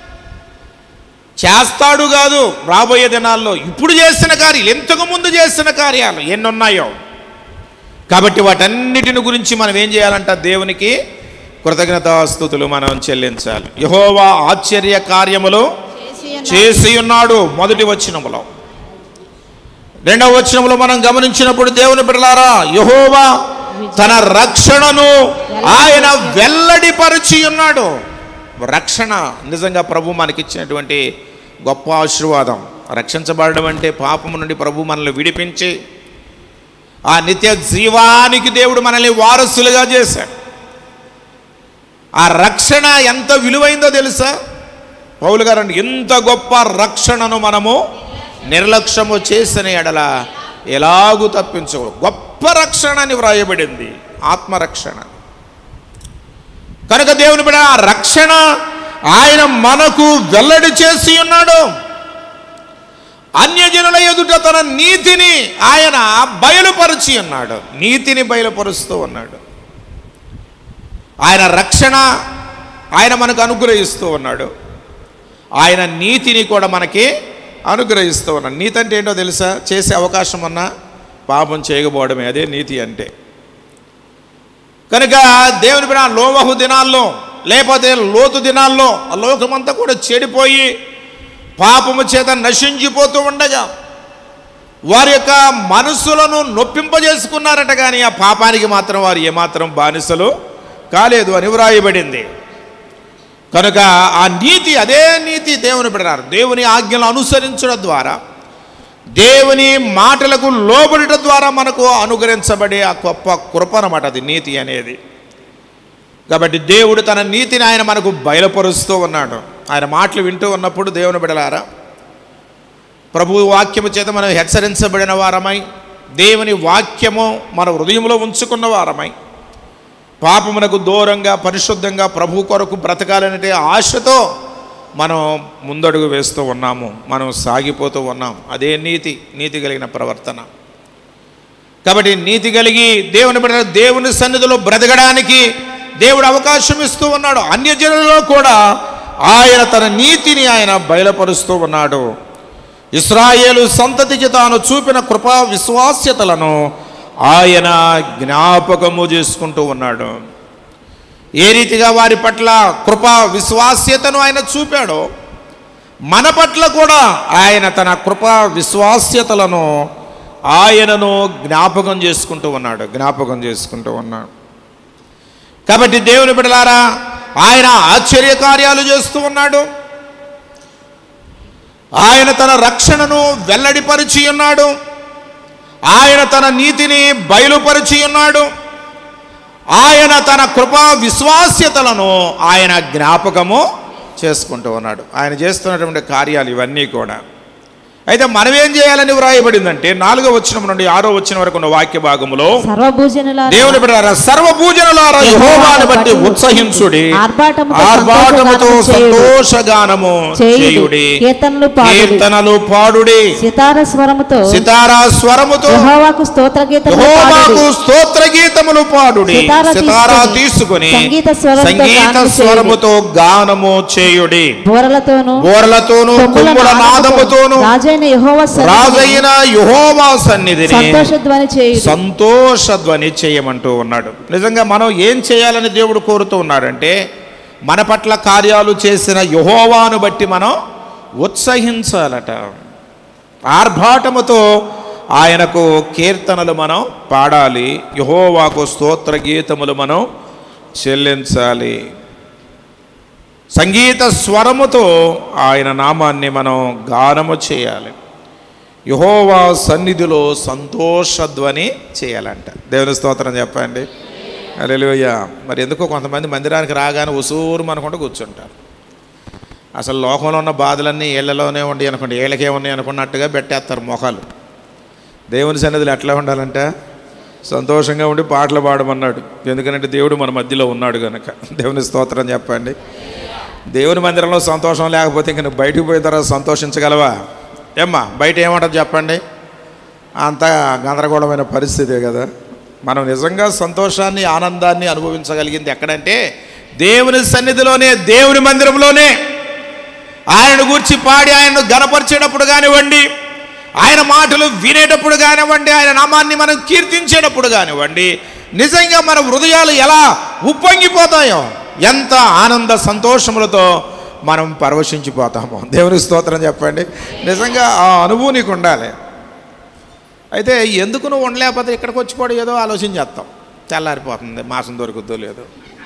చేస్తాడు కాదు రాబోయే దినాల్లో ఇప్పుడు చేసిన కార్యాలు ఇంతకు ముందు చేసిన కార్యాలు ఎన్ని ఉన్నాయో కాబట్టి వాటన్నిటిని గురించి మనం ఏం చేయాలంట దేవునికి కృతజ్ఞతాస్థుతులు మనం చెల్లించాలి యహోవా ఆశ్చర్య కార్యములు చేసి ఉన్న చేసి ఉన్నాడు మొదటి వచనములో రెండవ వచనములో మనం గమనించినప్పుడు దేవుని బిడ్డలారా యహోవా తన రక్షణను ఆయన వెల్లడిపరిచి ఉన్నాడు రక్షణ నిజంగా ప్రభు మనకిచ్చినటువంటి గొప్ప ఆశీర్వాదం రక్షించబడడం అంటే పాపము నుండి ప్రభు మనల్ని విడిపించి ఆ నిత్య జీవానికి దేవుడు మనల్ని వారసులుగా చేశాడు ఆ రక్షణ ఎంత విలువైందో తెలుసా పౌలు గారు అంటే ఎంత గొప్ప రక్షణను మనము నిర్లక్ష్యము చేసిన ఎడల ఎలాగూ తప్పించు గొప్ప రక్షణ అని వ్రాయబడింది ఆత్మరక్షణ కనుక దేవుని బిడ్డ ఆ రక్షణ ఆయన మనకు వెల్లడి చేసి ఉన్నాడు అన్యజనుల ఎదుట తన నీతిని ఆయన బయలుపరిచి ఉన్నాడు నీతిని బయలుపరుస్తూ ఉన్నాడు ఆయన రక్షణ ఆయన మనకు అనుగ్రహిస్తూ ఉన్నాడు ఆయన నీతిని కూడా మనకి అనుగ్రహిస్తూ ఉన్నాడు నీతి అంటే ఏంటో తెలుసా చేసే అవకాశం ఉన్నా పాపం చేయకపోవడమే అదే నీతి అంటే కనుక దేవుని బిడ్డ లోవహు దినాల్లో లేకపోతే లోతు దినాల్లో ఆ లోకమంతా కూడా చెడిపోయి పాపము చేత నశించిపోతూ ఉండగా వారి యొక్క మనసులను నొప్పింపజేసుకున్నారట కానీ ఆ పాపానికి మాత్రం వారు ఏమాత్రం బానిసలు కాలేదు అని వ్రాయబడింది కనుక ఆ నీతి అదే నీతి దేవుని పెడతారు దేవుని ఆజ్ఞలు అనుసరించడం ద్వారా దేవుని మాటలకు లోబడుట ద్వారా మనకు అనుగ్రహించబడే ఆ గొప్ప కృప అన్నమాట అది నీతి అనేది కాబట్టి దేవుడు తన నీతిని ఆయన మనకు బయలుపరుస్తూ ఉన్నాడు ఆయన మాటలు వింటూ ఉన్నప్పుడు దేవుని బిడలారా ప్రభు వాక్యము చేత మనం హెచ్చరించబడిన వారమై దేవుని వాక్యము మన హృదయంలో ఉంచుకున్న వారమై పాపమునకు దూరంగా పరిశుద్ధంగా ప్రభు కొరకు బ్రతకాలనే ఆశతో మనం ముందడుగు వేస్తూ ఉన్నాము మనం సాగిపోతూ ఉన్నాం అదే నీతి నీతి కలిగిన ప్రవర్తన కాబట్టి నీతి కలిగి దేవుని బిడ్డ దేవుని సన్నిధిలో బ్రతకడానికి దేవుడు అవకాశం ఇస్తూ ఉన్నాడు అన్యజనులలో కూడా ఆయన తన నీతిని ఆయన బయలుపరుస్తూ ఉన్నాడు ఇస్రాయేలు సంతతికి తాను చూపిన కృపా విశ్వాస్యతలను ఆయన జ్ఞాపకము చేసుకుంటూ ఉన్నాడు ఏ రీతిగా వారి పట్ల కృపా విశ్వాస్యతను ఆయన చూపాడో మన పట్ల కూడా ఆయన తన కృపా విశ్వాస్యతలను ఆయనను జ్ఞాపకం చేసుకుంటూ ఉన్నాడు జ్ఞాపకం చేసుకుంటూ ఉన్నాడు కాబట్టి దేవుని బిడలారా ఆయన ఆశ్చర్య కార్యాలు చేస్తూ ఉన్నాడు ఆయన తన రక్షణను వెల్లడిపరిచి ఉన్నాడు ఆయన తన నీతిని బయలుపరిచి ఉన్నాడు ఆయన తన కృపా విశ్వాస్యతలను ఆయన జ్ఞాపకము చేసుకుంటూ ఉన్నాడు ఆయన చేస్తున్నటువంటి కార్యాలు ఇవన్నీ కూడా అయితే మనం ఏం చేయాలని వ్రాయబడిందంటే నాలుగో వచనం నుండి ఆరో వచనం వరకు ఉన్న వాక్య భాగములో సర్వభూజనుల దేవుని బిడ్డలారా సర్వభూజనులారా యెహోవాను బట్టి ఉత్సహించుడి ఆర్భాటముతో ఆర్భాటముతో సంతోషగానము సంతోషగానము చేయుడి. చేయుడి కీర్తనలు పాడుడి. కీర్తనలు పాడుడి సితార స్వరముతో సితారా స్వరముతో యెహోవాకు స్తోత్ర గీతములు యెహోవాకు పాడుడి. స్తోత్ర గీతములు పాడుడి సితారా సితారా తీసుకొని తీసుకుని సంగీత స్వరంతో సంగీత గానము స్వరముతో గానము చేయుడి బోరలతోను బోర్లతోను కొమ్ముల కొమ్ముల నాదముతోను రాజైన యెహోవా సన్నిధిని రాజైన యెహోవా సన్నిధిని సంతోషధ్వని చేయుడి సంతోషధ్వని చేయమంటూ ఉన్నాడు నిజంగా మనం ఏం చేయాలని దేవుడు కోరుతూ ఉన్నాడంటే మన పట్ల కార్యాలు చేసిన యహోవాను బట్టి మనం ఉత్సహించాలట ఆర్భాటముతో ఆయనకు కీర్తనలు మనం పాడాలి యహోవాకు స్తోత్ర గీతములు మనం చెల్లించాలి సంగీత స్వరముతో ఆయన నామాన్ని మనం గానము చేయాలి యహోవా సన్నిధిలో సంతోషధ్వని చేయాలంట దేవుని స్తోత్రం చెప్పండి అలెలుయ్య మరి ఎందుకో కొంతమంది మందిరానికి రాగానే ఉసూరు అనుకుంటూ కూర్చుంటారు అసలు లోకంలో ఉన్న బాధలన్నీ ఏళ్లలోనే ఉండి అనుకోండి ఏళ్ళకే ఉన్నాయి అనుకున్నట్టుగా పెట్టేస్తారు మొఖాలు దేవుని సన్నిధిలో ఎట్లా ఉండాలంట సంతోషంగా ఉండి పాటలు పాడమన్నాడు ఎందుకంటే దేవుడు మన మధ్యలో ఉన్నాడు కనుక దేవుని స్తోత్రం చెప్పండి దేవుని మందిరంలో సంతోషం లేకపోతే ఇంక నువ్వు బయటకు పోయిన తర్వాత సంతోషించగలవా ఏమ్మా బయట ఏమంటారు చెప్పండి అంతా గందరగోళమైన పరిస్థితే కదా మనం నిజంగా సంతోషాన్ని ఆనందాన్ని అనుభవించగలిగింది ఎక్కడంటే దేవుని సన్నిధిలోనే దేవుని మందిరంలోనే ఆయన గూర్చి పాడి ఆయనను గనపరిచేటప్పుడు కానివ్వండి ఆయన మాటలు వినేటప్పుడు కానివ్వండి ఆయన నామాన్ని మనం కీర్తించేటప్పుడు కానివ్వండి నిజంగా మన హృదయాలు ఎలా ఉప్పొంగిపోతాయో ఎంత ఆనంద సంతోషములతో మనం పరవశించిపోతామో దేవుని స్తోత్రం చెప్పండి నిజంగా ఆ అనుభవం నీకు ఉండాలి అయితే ఎందుకు నువ్వు ఉండలేకపోతే ఇక్కడికి వచ్చి కూడా ఏదో ఆలోచన చేస్తాం తెల్లారిపోతుంది మాసం దొరుకుద్దో లేదో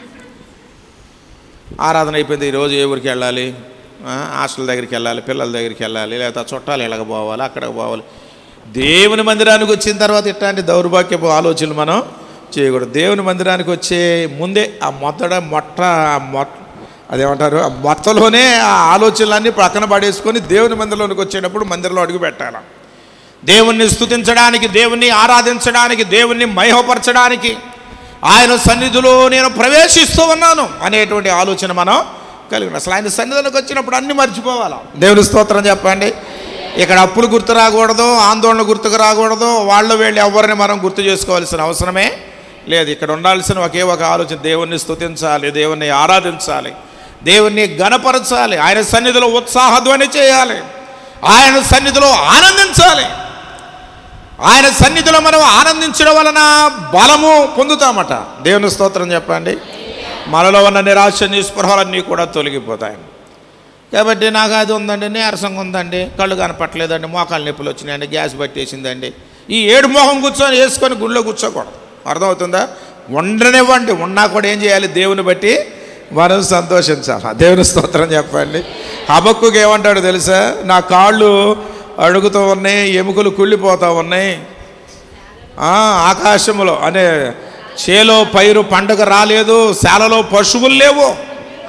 ఆరాధన అయిపోయింది ఈరోజు ఏ ఊరికి వెళ్ళాలి ఆ, హాస్టల్ దగ్గరికి వెళ్ళాలి పిల్లల దగ్గరికి వెళ్ళాలి లేకపోతే చుట్టాలు ఎలాగ పోవాలి అక్కడికి పోవాలి దేవుని మందిరానికి వచ్చిన తర్వాత ఇట్లాంటి దౌర్భాగ్యపు ఆలోచనలు మనం చేయకూడదు దేవుని మందిరానికి వచ్చే ముందే ఆ మొత్తడ మొట్ట ఆ మొట్ట అదేమంటారు ఆ మొత్తలోనే ఆ ఆలోచనలన్నీ పక్కన పడేసుకొని దేవుని మందిరంలోనికి వచ్చేటప్పుడు మందిరంలో అడుగు పెట్టాలి దేవుణ్ణి స్తుతించడానికి దేవుణ్ణి ఆరాధించడానికి దేవుణ్ణి మహిమపరచడానికి ఆయన సన్నిధిలో నేను ప్రవేశిస్తూ ఉన్నాను అనేటువంటి ఆలోచన మనం కలిగిన అసలు ఆయన సన్నిధిలోకి వచ్చినప్పుడు అన్ని మర్చిపోవాలి దేవుని స్తోత్రం చెప్పండి ఇక్కడ అప్పులు గుర్తు రాకూడదు ఆందోళన గుర్తుకు రాకూడదు వాళ్ళు వెళ్ళి ఎవరిని మనం గుర్తు చేసుకోవాల్సిన అవసరమే లేదు ఇక్కడ ఉండాల్సిన ఒకే ఒక ఆలోచన దేవుణ్ణి స్తుతించాలి దేవుణ్ణి ఆరాధించాలి దేవుణ్ణి గణపరచాలి ఆయన సన్నిధిలో ఉత్సాహధ్వని చేయాలి ఆయన సన్నిధిలో ఆనందించాలి ఆయన సన్నిధిలో మనం ఆనందించడం వలన బలము పొందుతామట దేవుని స్తోత్రం చెప్పండి మనలో ఉన్న నిరాశ నిస్పృహలన్నీ కూడా తొలగిపోతాయి కాబట్టి నాకు అది ఉందండి నీరసంగా ఉందండి కళ్ళు కనపట్టలేదండి మోకాలు నొప్పులు వచ్చినాయండి గ్యాస్ పట్టేసిందండి ఈ ఏడు మొహం కూర్చొని వేసుకొని గుళ్ళో కూర్చోకూడదు అర్థమవుతుందా ఉండనివ్వండి ఉన్నా కూడా ఏం చేయాలి దేవుని బట్టి మనం సంతోషించాలి దేవుని స్తోత్రం చెప్పండి హబక్కుకి ఏమంటాడు తెలుసా నా కాళ్ళు అడుగుతూ ఉన్నాయి ఎముకలు కుళ్ళిపోతూ ఉన్నాయి ఆ, ఆకాశములో అనే చేలో పైరు పండుగ రాలేదు శాలలో పశువులు లేవు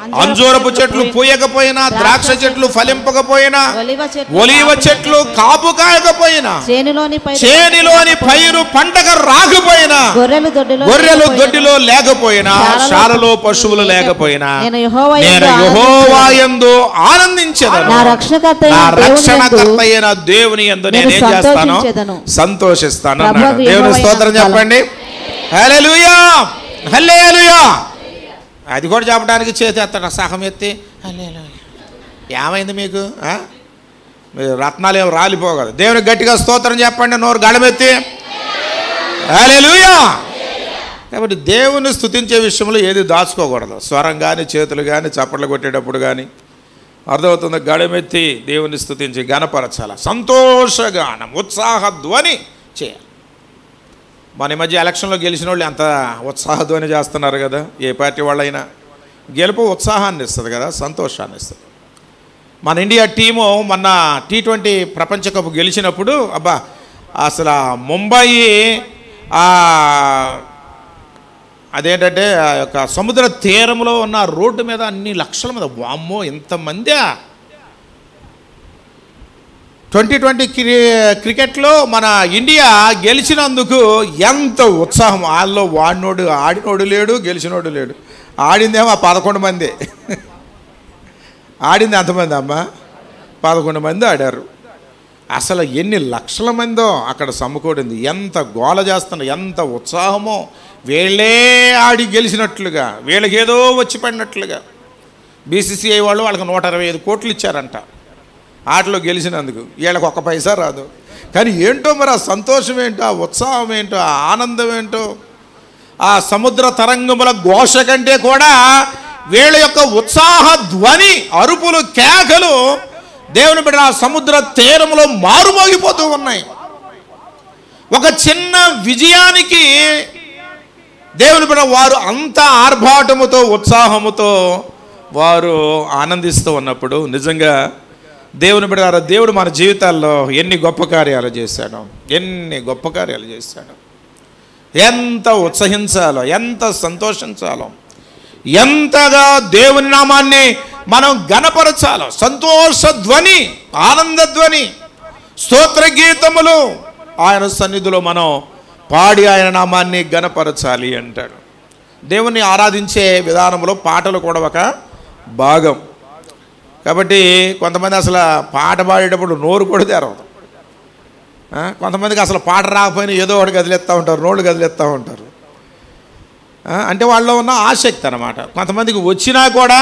అంజూరపు చెట్లు పూయకపోయినా ద్రాక్ష చెట్లు ఫలింపకపోయినా ఒలివ చెట్లు ఒలివ చెట్లు కాపు కాయకపోయినా చేనులోని పైరు చేనిలోని పైరు పంటగ రాకపోయినా గొర్రెలు దొడ్డిలో గొర్రెలు లేకపోయినా, దొడ్డిలో లేకపోయినా శాలలో శాలలో పశువులు లేకపోయినా నేను యెహోవా నేను యందు యెహోవాయందు ఆనందించెదను నా రక్షణకర్త అయిన నా దేవుని రక్షణకర్త యందు అయిన దేవుని యందు నేను నేనేం చేస్తాను సంతోషించెదను. సంతోషిస్తాను ప్రభువుకు అన్నాడు దేవుని యెహోవా స్తోత్రం అయిన చెప్పండి హల్లెలూయా హల్లెలూయా అది కూడా చెప్పడానికి చేతి ఎత్తాడు సహం ఎత్తి హల్లెలూయా ఏమైంది మీకు ఆ? మీరు రత్నాలు ఏమి రాలిపోగలదు దేవునికి గట్టిగా స్తోత్రం చెప్పండి నోరు గడమెత్తి హల్లెలూయా కాబట్టి దేవుని స్తుతించే విషయంలో ఏది దాచుకోకూడదు స్వరం కానీ చేతులు కానీ చప్పట్లు కొట్టేటప్పుడు కానీ అర్థమవుతుంది గడమెత్తి దేవుని స్తుతించి గణపరచాల సంతోషగానం ఉత్సాహ ధ్వని చేయాలి మన ఈ మధ్య ఎలక్షన్లో గెలిచిన వాళ్ళు ఎంత ఉత్సాహ ధ్వని చేస్తున్నారు కదా ఏ పార్టీ వాళ్ళైనా గెలుపు ఉత్సాహాన్ని ఇస్తుంది కదా సంతోషాన్ని ఇస్తుంది మన ఇండియా టీము మొన్న టీ ట్వంటీ ప్రపంచ కప్ గెలిచినప్పుడు అబ్బా అసలు ఆ ముంబయి ఆ అదేంటంటే ఆ యొక్క సముద్ర తీరంలో ఉన్న రోడ్డు మీద అన్ని లక్షల మీద వామ్మో ఇంతమంది ట్వంటీ ట్వంటీ క్రి క్రికెట్లో మన ఇండియా గెలిచినందుకు ఎంత ఉత్సాహం వాళ్ళలో వాడినోడు ఆడినోడు లేడు గెలిచినోడు లేడు ఆడిందేమో పదకొండు మంది ఆడింది ఎంతమంది అమ్మ పదకొండు మంది ఆడారు అసలు ఎన్ని లక్షల మందో అక్కడ సమ్ముకూడింది ఎంత గోల చేస్తున్న ఎంత ఉత్సాహమో వీళ్ళే ఆడి గెలిచినట్లుగా వీళ్ళకి ఏదో వచ్చి పడినట్లుగా బీసీసీఐ వాళ్ళు వాళ్ళకి నూట ఇరవై ఐదు కోట్లు ఇచ్చారంట ఆటలో గెలిచినందుకు వీళ్ళకి ఒక్క పైసా రాదు కానీ ఏంటో మరి ఆ సంతోషం ఏంటో ఆ ఉత్సాహం ఏంటో ఆ ఆనందం ఏంటో ఆ సముద్ర తరంగముల ఘోష కంటే కూడా వీళ్ళ యొక్క ఉత్సాహ ధ్వని అరుపులు కేకలు దేవుని బిడ్డ ఆ సముద్ర తీరములో మారుమోగిపోతూ ఉన్నాయి ఒక చిన్న విజయానికి దేవుని బిడ్డ వారు అంత ఆర్భాటముతో ఉత్సాహముతో వారు ఆనందిస్తూ ఉన్నప్పుడు నిజంగా దేవుని బిడ్డ దేవుడు మన జీవితాల్లో ఎన్ని గొప్ప కార్యాలు చేశాడు ఎన్ని గొప్ప కార్యాలు చేశాడు ఎంత ఉత్సహించాలో ఎంత సంతోషించాలో ఎంతగా దేవుని నామాన్ని మనం గణపరచాలో సంతోష ధ్వని ఆనంద ధ్వని స్తోత్ర గీతములు ఆయన సన్నిధిలో మనం పాడి ఆయన నామాన్ని గణపరచాలి అంటాడు దేవుని ఆరాధించే విధానంలో పాటలు కూడా ఒక భాగం కాబట్టి కొంతమంది అసలు పాట పాడేటప్పుడు నోరు కూడా తెరవదు ఆ, కొంతమందికి అసలు పాట రాకపోయినా ఏదో ఒకటి గదిలేస్తూ ఉంటారు నోళ్ళు గదిలేస్తూ ఉంటారు ఆ, అంటే వాళ్ళలో ఉన్న ఆసక్తి అనమాట కొంతమందికి వచ్చినా కూడా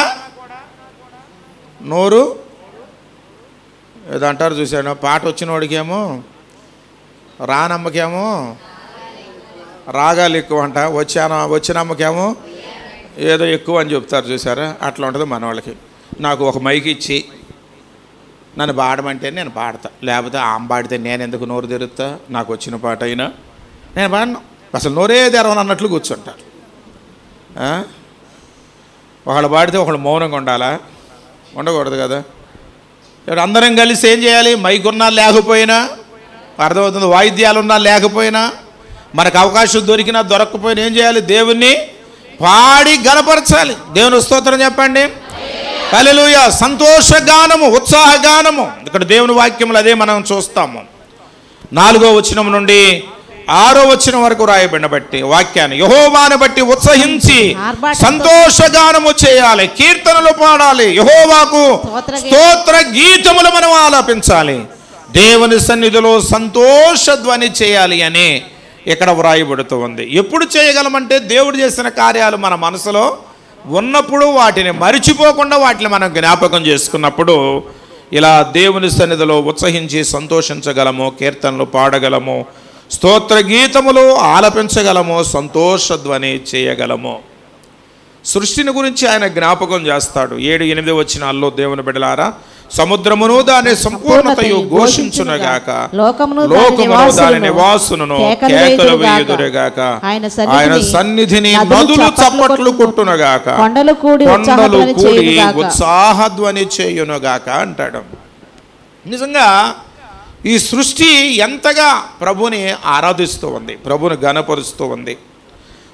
నోరు ఏదో అంటారు చూశాను పాట వచ్చిన వాడికేమో రానమ్మకేమో రాగాలు ఎక్కువ అంట వచ్చాన వచ్చిన అమ్మకేమో ఏదో ఎక్కువ అని చెప్తారు చూసారా అట్లా ఉంటుంది మన వాళ్ళకి నాకు ఒక మైక్ ఇచ్చి నన్ను పాడమంటే నేను పాడతా లేకపోతే ఆమె పాడితే నేను ఎందుకు నోరు తెరుస్తా నాకు వచ్చిన పాట అయినా నేను పాడను అసలు నోరే తెరవను అన్నట్లు కూర్చుంటారు ఆ? ఒకళ్ళు పాడితే ఒకళ్ళు మౌనంగా ఉండాలా ఉండకూడదు కదా ఇప్పుడు అందరం కలిసి ఏం చేయాలి మైక్ ఉన్నా లేకపోయినా అర్థమవుతుంది వాయిద్యాలు ఉన్నా లేకపోయినా మనకు అవకాశం దొరికినా దొరకకపోయినా ఏం చేయాలి దేవుణ్ణి పాడి గనపరచాలి దేవుని స్తోత్రం చెప్పండి హల్లెలూయ సంతోష గానము ఉత్సాహ గానము ఇక్కడ దేవుని వాక్యములు అదే మనం చూస్తాము నాలుగో వచనం నుండి ఆరో వచనం వరకు రాయబడిన బట్టి వాక్యాన్ని యహోవాను బట్టి ఉత్సహించి ఆర్భాటంతో సంతోషగానము చేయాలి కీర్తనలు పాడాలి యహోవాకు స్తోత్ర గీ- స్తోత్ర గీతములు మనం ఆలాపించాలి దేవుని సన్నిధిలో సంతోష ధ్వని చేయాలి అని ఇక్కడ వ్రాయబడుతూ ఉంది ఎప్పుడు చేయగలమంటే దేవుడు చేసిన కార్యాలు మన మనసులో ఉన్నప్పుడు వాటిని మరిచిపోకుండా వాటిని మనం జ్ఞాపకం చేసుకున్నప్పుడు ఇలా దేవుని సన్నిధిలో ఉత్సహించి సంతోషించగలము కీర్తనలు పాడగలము స్తోత్ర గీతములు ఆలపించగలము సంతోషధ్వని చేయగలము సృష్టిని గురించి ఆయన జ్ఞాపకం చేస్తాడు ఏడు ఎనిమిది వచ్చినాల్లో దేవుని బిడలారా సముద్రమును దాని సంపూర్ణతయు ఘోషించునుగాక లోకమును దాని లోకమును దాని నివాసులను నివాసులను కేకలు కేకలు వేయుదురుగాక. వేయుదురుగాక ఆయన ఆయన సన్నిధిని సన్నిధిని నదులు నదులు చప్పట్లు చప్పట్లు కొట్టును. కొట్టునుగాక కొండలు కూడి కొండలు ఉత్సాహధ్వని కూడి చేయునుగాక. ఉత్సాహధ్వని చేయునుగాక అంటాడు నిజంగా ఈ సృష్టి ఎంతగా ప్రభుని ఆరాధిస్తూ ఉంది ప్రభుని గణపరుస్తూ ఉంది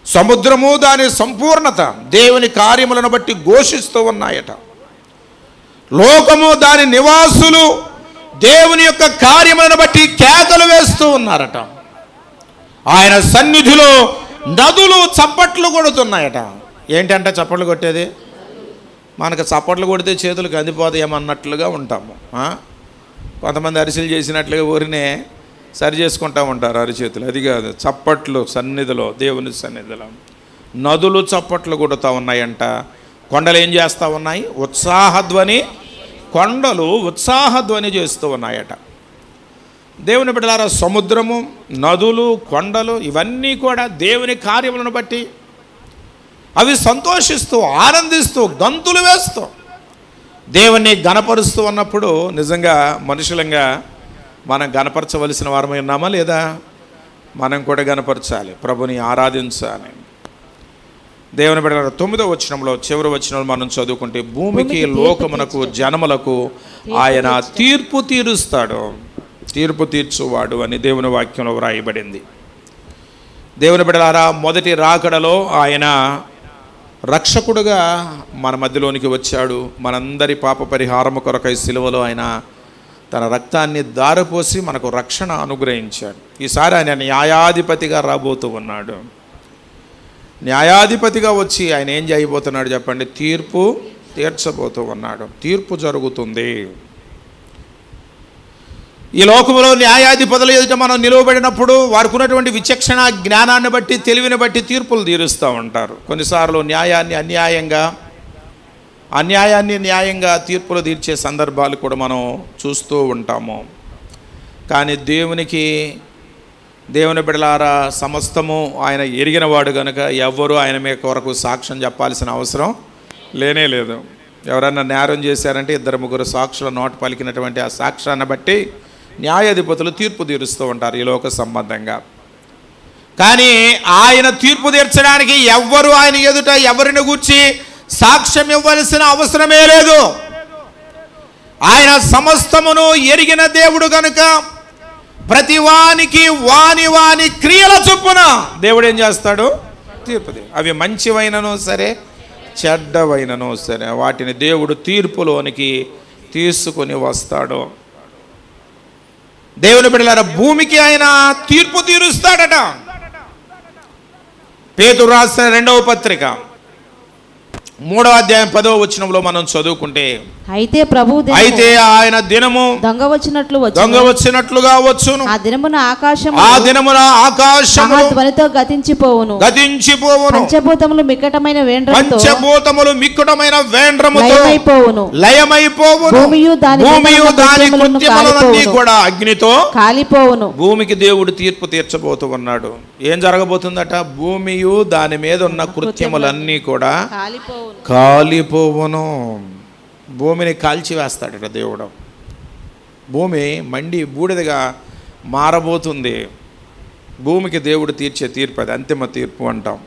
సముద్రము దాని సంపూర్ణత దేవుని కార్యములను బట్టి ఘోషిస్తూ ఉన్నాయట లోకము దాని నివాసులు దేవుని యొక్క కార్యములను బట్టి కేకలు వేస్తూ ఉన్నారట ఆయన సన్నిధిలో నదులు చప్పట్లు కొడుతున్నాయట ఏంటంటే చప్పట్లు కొట్టేది మనకు చప్పట్లు కొడితే చేతులకు అందిపోతాయేమన్నట్లుగా ఉంటాము ఆ? కొంతమంది అరిసెలు చేసినట్లుగా ఊరినే సరి చేసుకుంటా ఉంటారు అరిచేతులు అది కాదు చప్పట్లు సన్నిధిలో దేవుని సన్నిధిలో నదులు చప్పట్లు కొడుతూ ఉన్నాయంట కొండలు ఏం చేస్తూ ఉన్నాయి ఉత్సాహధ్వని కొండలు ఉత్సాహధ్వని చేస్తూ ఉన్నాయట దేవుని బిడ్డలారా సముద్రము నదులు కొండలు ఇవన్నీ కూడా దేవుని కార్యములను బట్టి అవి సంతోషిస్తూ ఆనందిస్తూ గంతులు వేస్తూ దేవుణ్ణి గణపరుస్తూ ఉన్నప్పుడు నిజంగా మనుషులంగా మనం గణపరచవలసిన వారమై ఉన్నామా లేదా మనం కూడా గణపరచాలి ప్రభుని ఆరాధించాలి దేవుని బిడ్డ తొమ్మిదో వచనంలో చివరి వచనంలో మనం చదువుకుంటే భూమికి భూమికి తీర్పు లోకమునకు జనములకు ఆయన తీర్పు తీరుస్తాడు తీర్పు తీర్చువాడు అని దేవుని వాక్యంలో వ్రాయబడింది దేవుని బిడలారా మొదటి రాకడలో ఆయన రక్షకుడుగా మన మధ్యలోనికి వచ్చాడు మనందరి పాప పరిహారము కొరకై సిలువలో ఆయన తన రక్తాన్ని దారపోసి మనకు రక్షణ అనుగ్రహించాడు ఈసారి ఆయన న్యాయాధిపతిగా రాబోతూ ఉన్నాడు న్యాయాధిపతిగా వచ్చి ఆయన ఏం చేయబోతున్నాడు చెప్పండి తీర్పు తీర్చబోతూ ఉన్నాడు తీర్పు జరుగుతుంది ఈ లోకంలో న్యాయాధిపతుల ఎదుట మనం నిలువబడినప్పుడు వారికి ఉన్నటువంటి విచక్షణ జ్ఞానాన్ని బట్టి తెలివిని బట్టి తీర్పులు తీరుస్తూ ఉంటారు కొన్నిసార్లు న్యాయాన్ని అన్యాయంగా అన్యాయాన్ని న్యాయంగా తీర్పులు తీర్చే సందర్భాలు కూడా మనం చూస్తూ ఉంటాము కానీ దేవునికి దేవుని బిడలారా సమస్తము ఆయన ఎరిగినవాడు కనుక ఎవ్వరూ ఆయన మీ కొరకు సాక్ష్యం చెప్పాల్సిన అవసరం లేనే లేదు ఎవరన్నా నేరం చేశారంటే ఇద్దరు ముగ్గురు సాక్షుల నోటు పలికినటువంటి ఆ సాక్ష్యాన్ని బట్టి న్యాయాధిపతులు తీర్పు తీరుస్తూ ఉంటారు ఈ లోక సంబంధంగా కానీ ఆయన తీర్పు తీర్చడానికి ఎవ్వరు ఆయన ఎదుట ఎవరిని గూర్చి సాక్ష్యం ఇవ్వవలసిన అవసరమే లేదు ఆయన సమస్తమును ఎరిగిన దేవుడు గనుక ప్రతి వానికి వాని వాని క్రియల చొప్పున దేవుడు ఏం చేస్తాడు తీర్పు తీ- అవి మంచివైనను సరే చెడ్డవైనను సరే వాటిని దేవుడు తీర్పులోనికి తీసుకొని వస్తాడు దేవుని బిడ్డలారా భూమికి ఆయన తీర్పు తీరుస్తాడట పేతురు రాసిన రెండవ పత్రిక మూడవ అధ్యాయం పదవ వచనంలో మనం చదువుకుంటే అయితే ప్రభు దినము అయితే ఆయన దినము దొంగ వచ్చినట్లు దొంగ వచ్చును వచ్చినట్లుగా వచ్చును ఆ దినమున ఆకాశము ఆ దినమున ఆకాశము మహాధ్వనితో గతించిపోవును గతించిపోవును పంచభూతములు మిక్కటమైన వేండ్రంతో పంచభూతములు మిక్కుటమైన వేండ్రముతో లయమైపోవును లయమైపోవును భూమియు దాని భూమియు మీద ఉన్న దాని కృత్యములను కృత్యములన్నీ కాలిపోవును. కూడా అగ్నితో కాలిపోవును భూమికి దేవుడు తీర్పు తీర్చబోతూ ఉన్నాడు ఏం జరగబోతుందట భూమియు దాని మీద ఉన్న కృత్యములన్నీ కూడా కాలిపోవును కాలిపోవును భూమిని కాల్చివేస్తాడట దేవుడు భూమి మండి బూడిదగా మారబోతుంది భూమికి దేవుడు తీర్చే తీర్పు అది అంతిమ తీర్పు అంటాం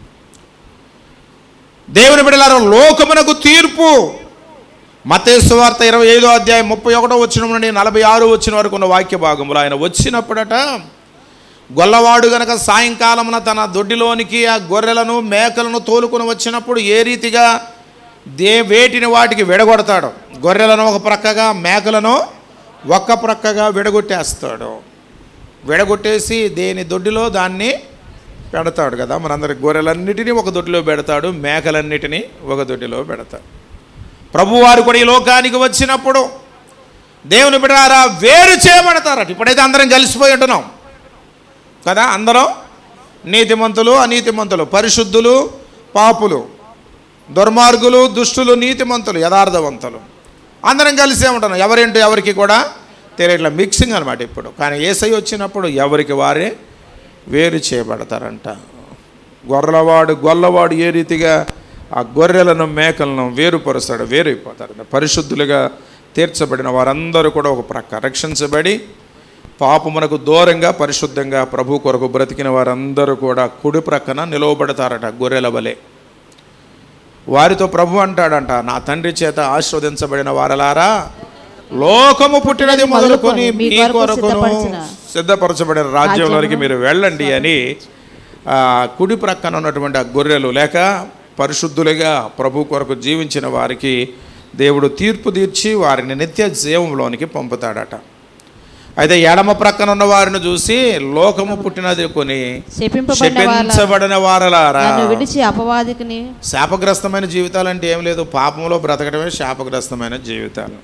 దేవుని బిడలారా లోకమునకు తీర్పు మతేసు వార్త ఇరవై ఐదో అధ్యాయం ముప్పై ఒకటో వచ్చిన నుండి నలభై ఆరు వచ్చిన వరకు ఉన్న వాక్య భాగములు ఆయన వచ్చినప్పుడట గొల్లవాడు గనక సాయంకాలమున తన దొడ్డిలోనికి ఆ గొర్రెలను మేకలను తోలుకొని వచ్చినప్పుడు ఏ రీతిగా దే వేటిని వాటికి విడగొడతాడు గొర్రెలను ఒక ప్రక్కగా మేకలను ఒక్క ప్రక్కగా విడగొట్టేస్తాడు విడగొట్టేసి దేని దొడ్డిలో దాన్ని పెడతాడు కదా మనందరి గొర్రెలన్నిటినీ ఒక దొడ్డిలో పెడతాడు మేకలన్నిటినీ ఒక దొడ్డిలో పెడతాడు ప్రభువారు కూడా ఈ లోకానికి వచ్చినప్పుడు దేవుని బిడ్డారా వేరు చేయబడతారట ఇప్పుడైతే అందరం కలిసిపోయి ఉంటున్నాం కదా అందరం నీతిమంతులు అనీతిమంతులు పరిశుద్ధులు పాపులు దుర్మార్గులు దుష్టులు నీతిమంతులు యథార్థవంతులు అందరం కలిసే ఉంటున్నాం ఎవరేంటో ఎవరికి కూడా తెలియట్లా మిక్సింగ్ అనమాట ఇప్పుడు కానీ ఏసై వచ్చినప్పుడు ఎవరికి వారే వేరు చేయబడతారంట గొర్రెలవాడు గొల్లవాడు ఏ రీతిగా ఆ గొర్రెలను మేకలను వేరుపరుస్తాడు వేరైపోతారు పరిశుద్ధులుగా తీర్చబడిన వారందరూ కూడా ఒక ప్రక్క రక్షించబడి పాపమునకు దూరంగా పరిశుద్ధంగా ప్రభు కొరకు బ్రతికిన వారందరూ కూడా కుడి ప్రక్కన నిలవబడతారట గొర్రెల వలె వారితో ప్రభు అంటాడంట నా తండ్రి చేత ఆశీర్వదించబడిన వారలారా లోకము పుట్టినది మొదలుకొని మీ కొరకును సిద్ధపరచిన సిద్ధపరచబడిన రాజ్యంలోనికి మీరు వెళ్ళండి అని ఆ, కుడి ప్రక్కన ఉన్నటువంటి ఆ గొర్రెలు లేక పరిశుద్ధులుగా ప్రభు కొరకు జీవించిన వారికి దేవుడు తీర్పు తీర్చి వారిని నిత్య జీవంలోనికి పంపుతాడట అయితే ఎడమ ప్రక్కన ఉన్న వారిని చూసి లోకము పుట్టినది కొని శపింపబడిన వాళ్ళ శపించబడిన వారలారా నన్ను విడిచి అపవాదికిని శాపగ్రస్తమైన జీవితాలు అంటే ఏం లేదు పాపంలో బ్రతకడమే శాపగ్రస్తమైన జీవితాలు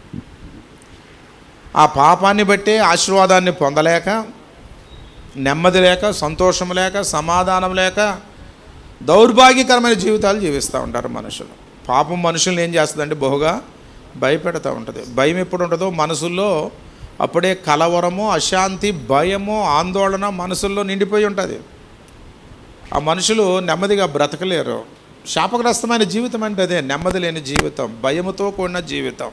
ఆ పాపాన్ని బట్టి ఆశీర్వాదాన్ని పొందలేక నెమ్మది లేక సంతోషం లేక సమాధానం లేక దౌర్భాగ్యకరమైన జీవితాలు జీవిస్తూ ఉంటారు మనుషులు పాపం మనుషుల్ని ఏం చేస్తుందంటే బహుగా భయపెడతా ఉంటుంది భయం ఎప్పుడు ఉంటుందో మనసుల్లో అప్పుడే కలవరము అశాంతి భయము ఆందోళన మనసుల్లో నిండిపోయి ఉంటుంది ఆ మనుషులు నెమ్మదిగా బ్రతకలేరు శాపగ్రస్తమైన జీవితం అంటే అదే నెమ్మది లేని జీవితం భయముతో కూడిన జీవితం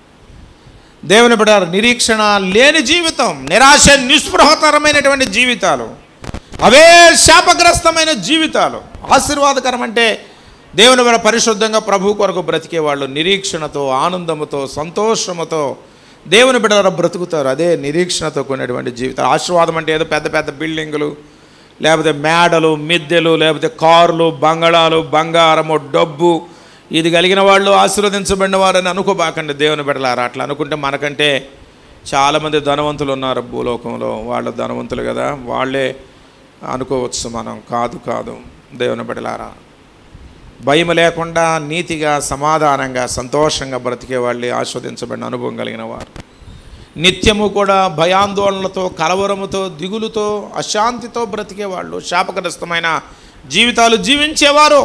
దేవుని బిడ్డారు నిరీక్షణ లేని జీవితం నిరాశ నిస్పృహకరమైనటువంటి జీవితాలు అవే శాపగ్రస్తమైన జీవితాలు ఆశీర్వాదకరం అంటే దేవుని బిడ్డ పరిశుద్ధంగా ప్రభు కొరకు బ్రతికే వాళ్ళు నిరీక్షణతో ఆనందముతో సంతోషముతో దేవుని బిడ్డ బ్రతుకుతారు అదే నిరీక్షణతో కూడినటువంటి జీవితం ఆశీర్వాదం అంటే ఏదో పెద్ద పెద్ద బిల్డింగులు లేకపోతే మేడలు మిద్దెలు లేకపోతే కార్లు బంగళాలు బంగారము డబ్బు ఇది కలిగిన వాళ్ళు ఆశీర్వదించబడిన వారని అనుకోబాకండి దేవుని బిడ్డలారా అట్లా అనుకుంటే మనకంటే చాలామంది ధనవంతులు ఉన్నారు భూలోకంలో వాళ్ళు ధనవంతులు కదా వాళ్ళే అనుకోవచ్చు మనం కాదు కాదు దేవుని బిడ్డలారా భయం లేకుండా నీతిగా సమాధానంగా సంతోషంగా బ్రతికే వాళ్ళే ఆస్వాదించబడిన అనుభవం కలిగిన వారు నిత్యము కూడా భయాందోళనలతో కలవరముతో దిగులుతో అశాంతితో బ్రతికే వాళ్ళు శాపగ్రస్తమైన జీవితాలు జీవించేవారు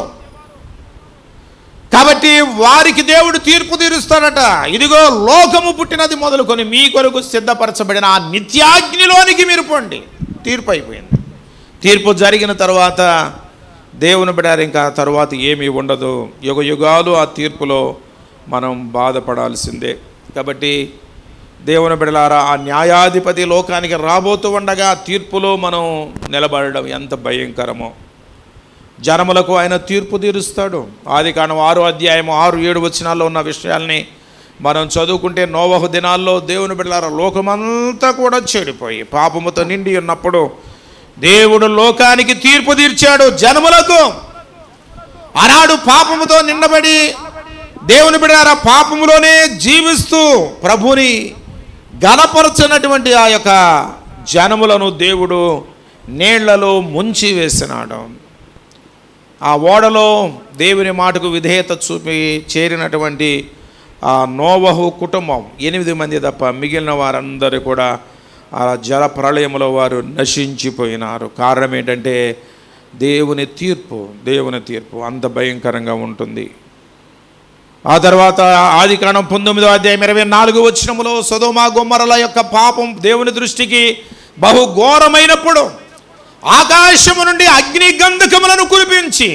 కాబట్టి వారికి దేవుడు తీర్పు తీరుస్తాడట ఇదిగో లోకము పుట్టినది మొదలుకొని మీ కొరకు సిద్ధపరచబడిన ఆ నిత్యాగ్నిలోనికి మీరు పోండి తీర్పు అయిపోయింది తీర్పు జరిగిన తర్వాత దేవుని బిడారు ఇంకా తర్వాత ఏమీ ఉండదు యుగ యుగాలు ఆ తీర్పులో మనం బాధపడాల్సిందే కాబట్టి దేవుని బిడలారా ఆ న్యాయాధిపతి లోకానికి రాబోతూ ఉండగా తీర్పులో మనం నిలబడడం ఎంత భయంకరమో జనములకు ఆయన తీర్పు తీరుస్తాడు ఆది కాండం ఆరు అధ్యాయం ఆరు ఏడు వచనాల్లో ఉన్న విషయాల్ని మనం చదువుకుంటే నోవహు దినాల్లో దేవుని బిడ్డలారా లోకమంతా కూడా చెడిపోయి పాపముతో నిండి ఉన్నప్పుడు దేవుడు లోకానికి తీర్పు తీర్చాడు జనములకు ఆనాడు పాపముతో నిండబడి దేవుని బిడ్డారా పాపములోనే జీవిస్తూ ప్రభుని గణపరచినటువంటి ఆ యొక్క జనములను దేవుడు నీళ్లలో ముంచి వేసినాడు ఆ ఓడలో దేవుని మాటకు విధేయత చూపి చేరినటువంటి ఆ నోవహు కుటుంబం ఎనిమిది మంది తప్ప మిగిలిన వారందరూ కూడా ఆ జల ప్రళయంలో వారు నశించిపోయినారు కారణం ఏంటంటే దేవుని తీర్పు దేవుని తీర్పు అంత భయంకరంగా ఉంటుంది ఆ తర్వాత ఆది కాండం పంతొమ్మిదో అధ్యాయం ఇరవై నాలుగు వచ్చినములో సొదోమా గొమ్మరల యొక్క పాపం దేవుని దృష్టికి బహు ఘోరమైనప్పుడు ఆకాశము నుండి అగ్ని గంధకములను కురిపించి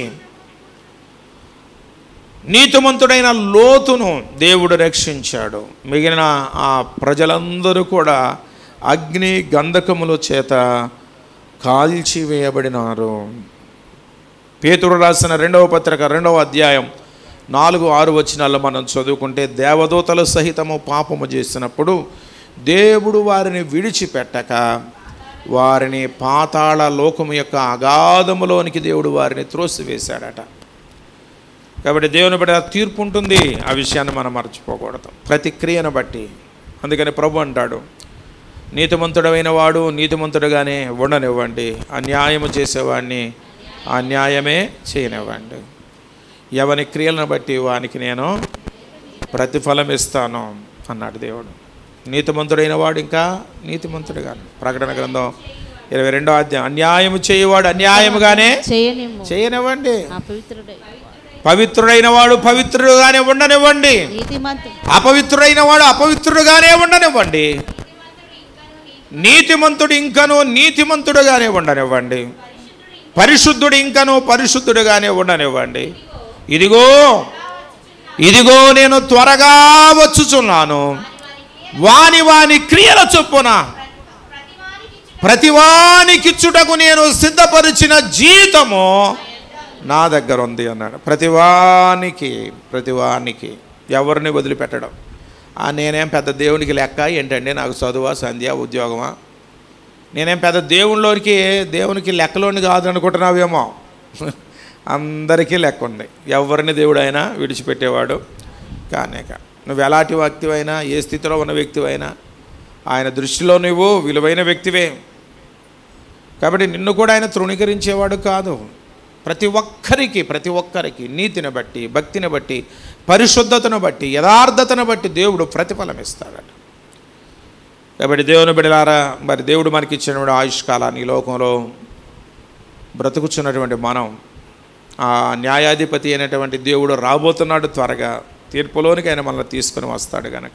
నీతిమంతుడైన లోతును దేవుడు రక్షించాడు మిగిలిన ఆ ప్రజలందరూ కూడా అగ్ని గంధకముల చేత కాల్చివేయబడినారు పేతుడు రాసిన రెండవ పత్రిక రెండవ అధ్యాయం నాలుగు ఆరు వచనాల్లో మనం చదువుకుంటే దేవదూతలు సహితము పాపము చేసినప్పుడు దేవుడు వారిని విడిచిపెట్టక వారిని పాతాళ లోకము యొక్క అగాధములోనికి దేవుడు వారిని త్రోసివేశాడట కాబట్టి దేవుని బట్టి ఆ తీర్పు ఉంటుంది ఆ విషయాన్ని మనం మర్చిపోకూడదు ప్రతి క్రియను బట్టి అందుకని ప్రభు అంటాడు నీతిమంతుడమైన వాడు నీతిమంతుడుగానే ఉండనివ్వండి అన్యాయము చేసేవాడిని అన్యాయమే చేయనివ్వండి ఎవని క్రియలను బట్టి వానికి నేను ప్రతిఫలం ఇస్తాను అన్నాడు దేవుడు నీతిమంతుడైన వాడు ఇంకా నీతిమంతుడుగాను ప్రకటన గ్రంథం ఇరవై రెండో అధ్యాయం అన్యాయము చేయవాడు అన్యాయముగానే చేయనిమ్ము చేయనివ్వండి అపవిత్రుడై పవిత్రుడైన వాడు పవిత్రుడుగానే ఉండనివ్వండి నీతిమంతు అపవిత్రుడైన వాడు అపవిత్రుడుగానే ఉండనివ్వండి నీతిమంతుడు ఇంకను నీతిమంతుడుగానే ఉండనివ్వండి పరిశుద్ధుడు ఇంకను పరిశుద్ధుడుగానే ఉండనివ్వండి ఇదిగో ఇదిగో నేను త్వరగా వచ్చుచున్నాను వాని వాని క్రియల చొప్పున ప్రతివానికిచ్చుటకు నేను సిద్ధపరిచిన జీతము నా దగ్గర ఉంది అన్నాడు ప్రతివానికి ప్రతివానికి ఎవరిని వదిలిపెట్టడం ఆ నేనేం పెద్ద దేవునికి లెక్క ఏంటండి నాకు చదువా సంధ్య ఉద్యోగమా నేనేం పెద్ద దేవుళ్ళలోనికి దేవునికి లెక్కలోని కాదు అనుకుంటున్నావేమో అందరికీ లెక్క ఉంది ఎవరిని దేవుడు అయినా విడిచిపెట్టేవాడు కానే కా నువ్వు ఎలాంటి వ్యక్తివైనా ఏ స్థితిలో ఉన్న వ్యక్తివైనా ఆయన దృష్టిలో నువ్వు విలువైన వ్యక్తివే కాబట్టి నిన్ను కూడా ఆయన తృణీకరించేవాడు కాదు ప్రతి ఒక్కరికి ప్రతి ఒక్కరికి నీతిని బట్టి భక్తిని బట్టి పరిశుద్ధతను బట్టి యథార్థతను బట్టి దేవుడు ప్రతిఫలం ఇస్తాడట కాబట్టి దేవుని బిడలారా మరి దేవుడు మనకి ఇచ్చినటువంటి ఆయుష్కాలాన్ని ఈ లోకంలో బ్రతుకుచున్నటువంటి మనం ఆ న్యాయాధిపతి అయినటువంటి దేవుడు రాబోతున్నాడు త్వరగా తీర్పులోనికి ఆయన మనల్ని తీసుకొని వస్తాడు గనక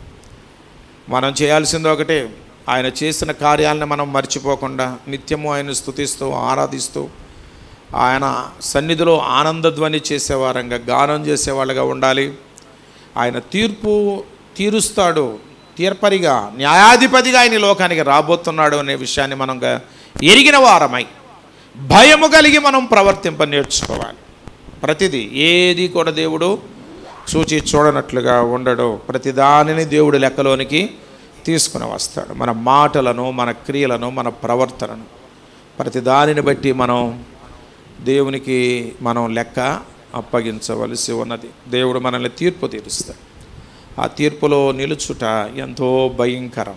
మనం చేయాల్సింది ఒకటే ఆయన చేసిన కార్యాలను మనం మర్చిపోకుండా నిత్యము ఆయన స్తుతిస్తూ ఆరాధిస్తూ ఆయన సన్నిధిలో ఆనందధ్వని చేసేవారంగా గానం చేసేవాళ్ళగా ఉండాలి ఆయన తీర్పు తీరుస్తాడు తీర్పరిగా న్యాయాధిపతిగా ఆయన ఈ లోకానికి రాబోతున్నాడు అనే విషయాన్ని మనం గా- ఎరిగిన వారమై భయము కలిగి మనం ప్రవర్తింప నేర్చుకోవాలి ప్రతిదీ ఏది కూడా దేవుడు చూచి చూడనట్లుగా ఉండడు ప్రతి దానిని దేవుడు లెక్కలోనికి తీసుకుని వస్తాడు మన మాటలను మన క్రియలను మన ప్రవర్తనను ప్రతి దానిని బట్టి మనం దేవునికి మనం లెక్క అప్పగించవలసి ఉన్నది దేవుడు మనల్ని తీర్పు తీరుస్తాడు ఆ తీర్పులో నిలుచుట ఎంతో భయంకరం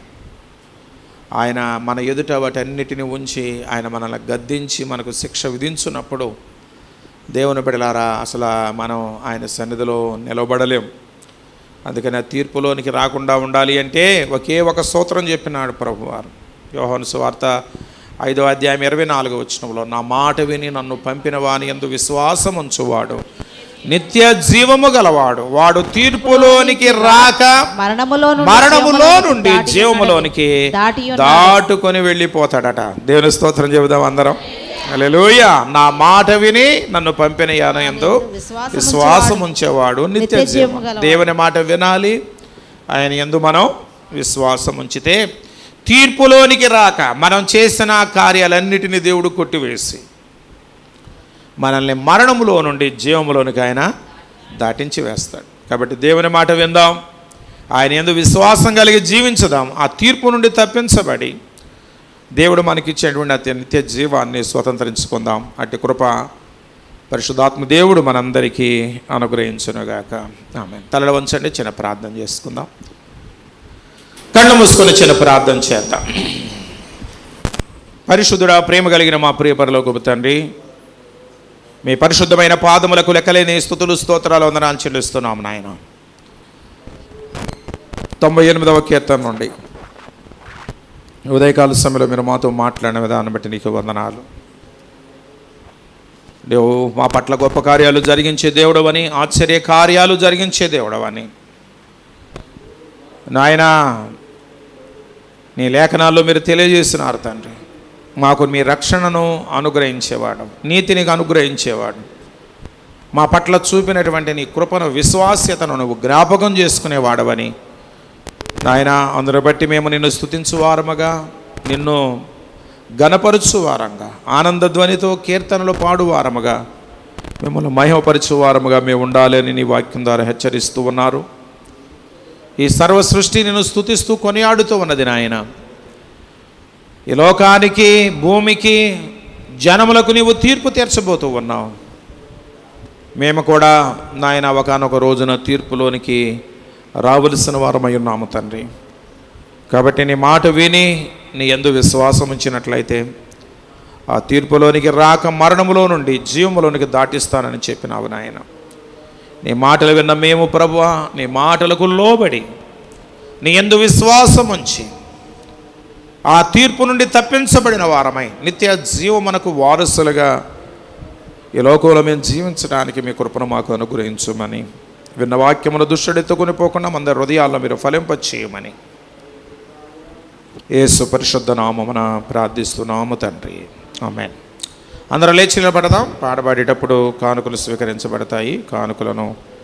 ఆయన మన ఎదుట వాటన్నిటిని ఉంచి ఆయన మనల్ని గద్దించి మనకు శిక్ష విధించున్నప్పుడు దేవుని బిడలారా అసలు మనం ఆయన సన్నిధిలో నిలబడలేం అందుకని ఆ తీర్పులోనికి రాకుండా ఉండాలి అంటే ఒకే ఒక సూత్రం చెప్పినాడు ప్రభువారు యోహాను సువార్త ఐదో అధ్యాయం ఇరవై నాలుగు వచ్చినంలో నా మాట విని నన్ను పంపిన వాని ఎందు విశ్వాసం ఉంచువాడు నిత్య జీవము గలవాడు వాడు తీర్పులోనికి రాక మరణములో నుండి మరణములో జీవములోనికి నుండి దాటి జీవములోనికి దాటి ఉన్నాడు. దాటుకొని వెళ్ళిపోతాడట దేవుని స్తోత్రం చెబుదాం అందరం హల్లెలూయ నా మాట విని నన్ను పంపిన యాన ఎందు విశ్వాసం విశ్వాసం ఉంచేవాడు నిత్య నిత్య జీవం జీవము గలవాడు. దేవుని మాట వినాలి ఆయన ఎందు మనం విశ్వాసం ఉంచితే తీర్పులోనికి రాక మనం చేసిన కార్యాలన్నిటిని దేవుడు కొట్టివేసి మనల్ని మరణములో నుండి జీవములోనికి ఆయన దాటించి వేస్తాడు కాబట్టి దేవుని మాట విందాం ఆయన ఎందు విశ్వాసం కలిగి జీవించుదాం ఆ తీర్పు నుండి తప్పించబడి దేవుడు మనకిచ్చేటువంటి అతి నిత్య జీవాన్ని స్వతంత్రించుకుందాం అట్టి కృప పరిశుద్ధాత్మ దేవుడు మనందరికీ అనుగ్రహించునుగాక ఆమె తలలు వంచండి చిన్న ప్రార్థన చేసుకుందాం కళ్ళు మూసుకొని చిన్న ప్రార్థన చేద్దాం పరిశుద్ధుడా ప్రేమ కలిగిన మా ప్రియ పరలోకపు తండ్రి మీ పరిశుద్ధమైన పాదములకు లెక్కలేని స్థుతులు స్తోత్రాలు వందనాలు చెల్లిస్తున్నాం నాయన తొంభై ఎనిమిదవ కీర్తన నుండి ఉదయకాల సమయంలో మీరు మాతో మాట్లాడిన విధానం బట్టి నీకు వందనాలు దేవు మా పట్ల గొప్ప కార్యాలు జరిగించే దేవుడవని ఆశ్చర్య కార్యాలు జరిగించే దేవుడవని నాయన నీ లేఖనాల్లో మీరు తెలియజేస్తున్నారు తండ్రి మాకు మీ రక్షణను అనుగ్రహించేవాడు నీతిని అనుగ్రహించేవాడు మా పట్ల చూపినటువంటి నీ కృపను విశ్వాస్యతను నువ్వు జ్ఞాపకం చేసుకునేవాడవని నాయన అందును బట్టి మేము నిన్ను స్తుతించు వారముగా నిన్ను గణపరుచు వారంగా ఆనందధ్వనితో కీర్తనలు పాడు వారముగా మిమ్మల్ని మహిమపరచు వారముగా మేము ఉండాలని నీ వాక్యం ద్వారా హెచ్చరిస్తూ ఉన్నారు ఈ సర్వ సృష్టి నిన్ను స్తుతిస్తూ కొనియాడుతూ ఉన్నది నాయన ఈ లోకానికి భూమికి జనములకు నీవు తీర్పు తీర్చబోతూ ఉన్నావు మేము కూడా నాయన ఒకనొక రోజున తీర్పులోనికి రావలసిన వారమై ఉన్నాము తండ్రి కాబట్టి నీ మాట విని నీ ఎందు విశ్వాసం ఉంచినట్లయితే ఆ తీర్పులోనికి రాక మరణములో నుండి జీవములోనికి దాటిస్తానని చెప్పినావు నాయన నీ మాటలు విన్న మేము ప్రభువా నీ మాటలకు లోబడి నీ ఎందు విశ్వాసం ఉంచి ఆ తీర్పు నుండి తప్పించబడిన వారమై నిత్య జీవమునకు వారసులుగా ఈ లోకంలో మేము జీవించడానికి మీ కృపను మాకు అనుగ్రహించమని విన్న వాక్యమును దుష్టడెత్తుకుని పోకుండా మన హృదయాల్లో మీరు ఫలింపచేయమని యేసు పరిశుద్ధ నామమున ప్రార్థిస్తున్నాము తండ్రి ఆమెన్ అందరూ లేచి నిలబడదాం పాడబడేటప్పుడు కానుకలు స్వీకరించబడతాయి కానుకలను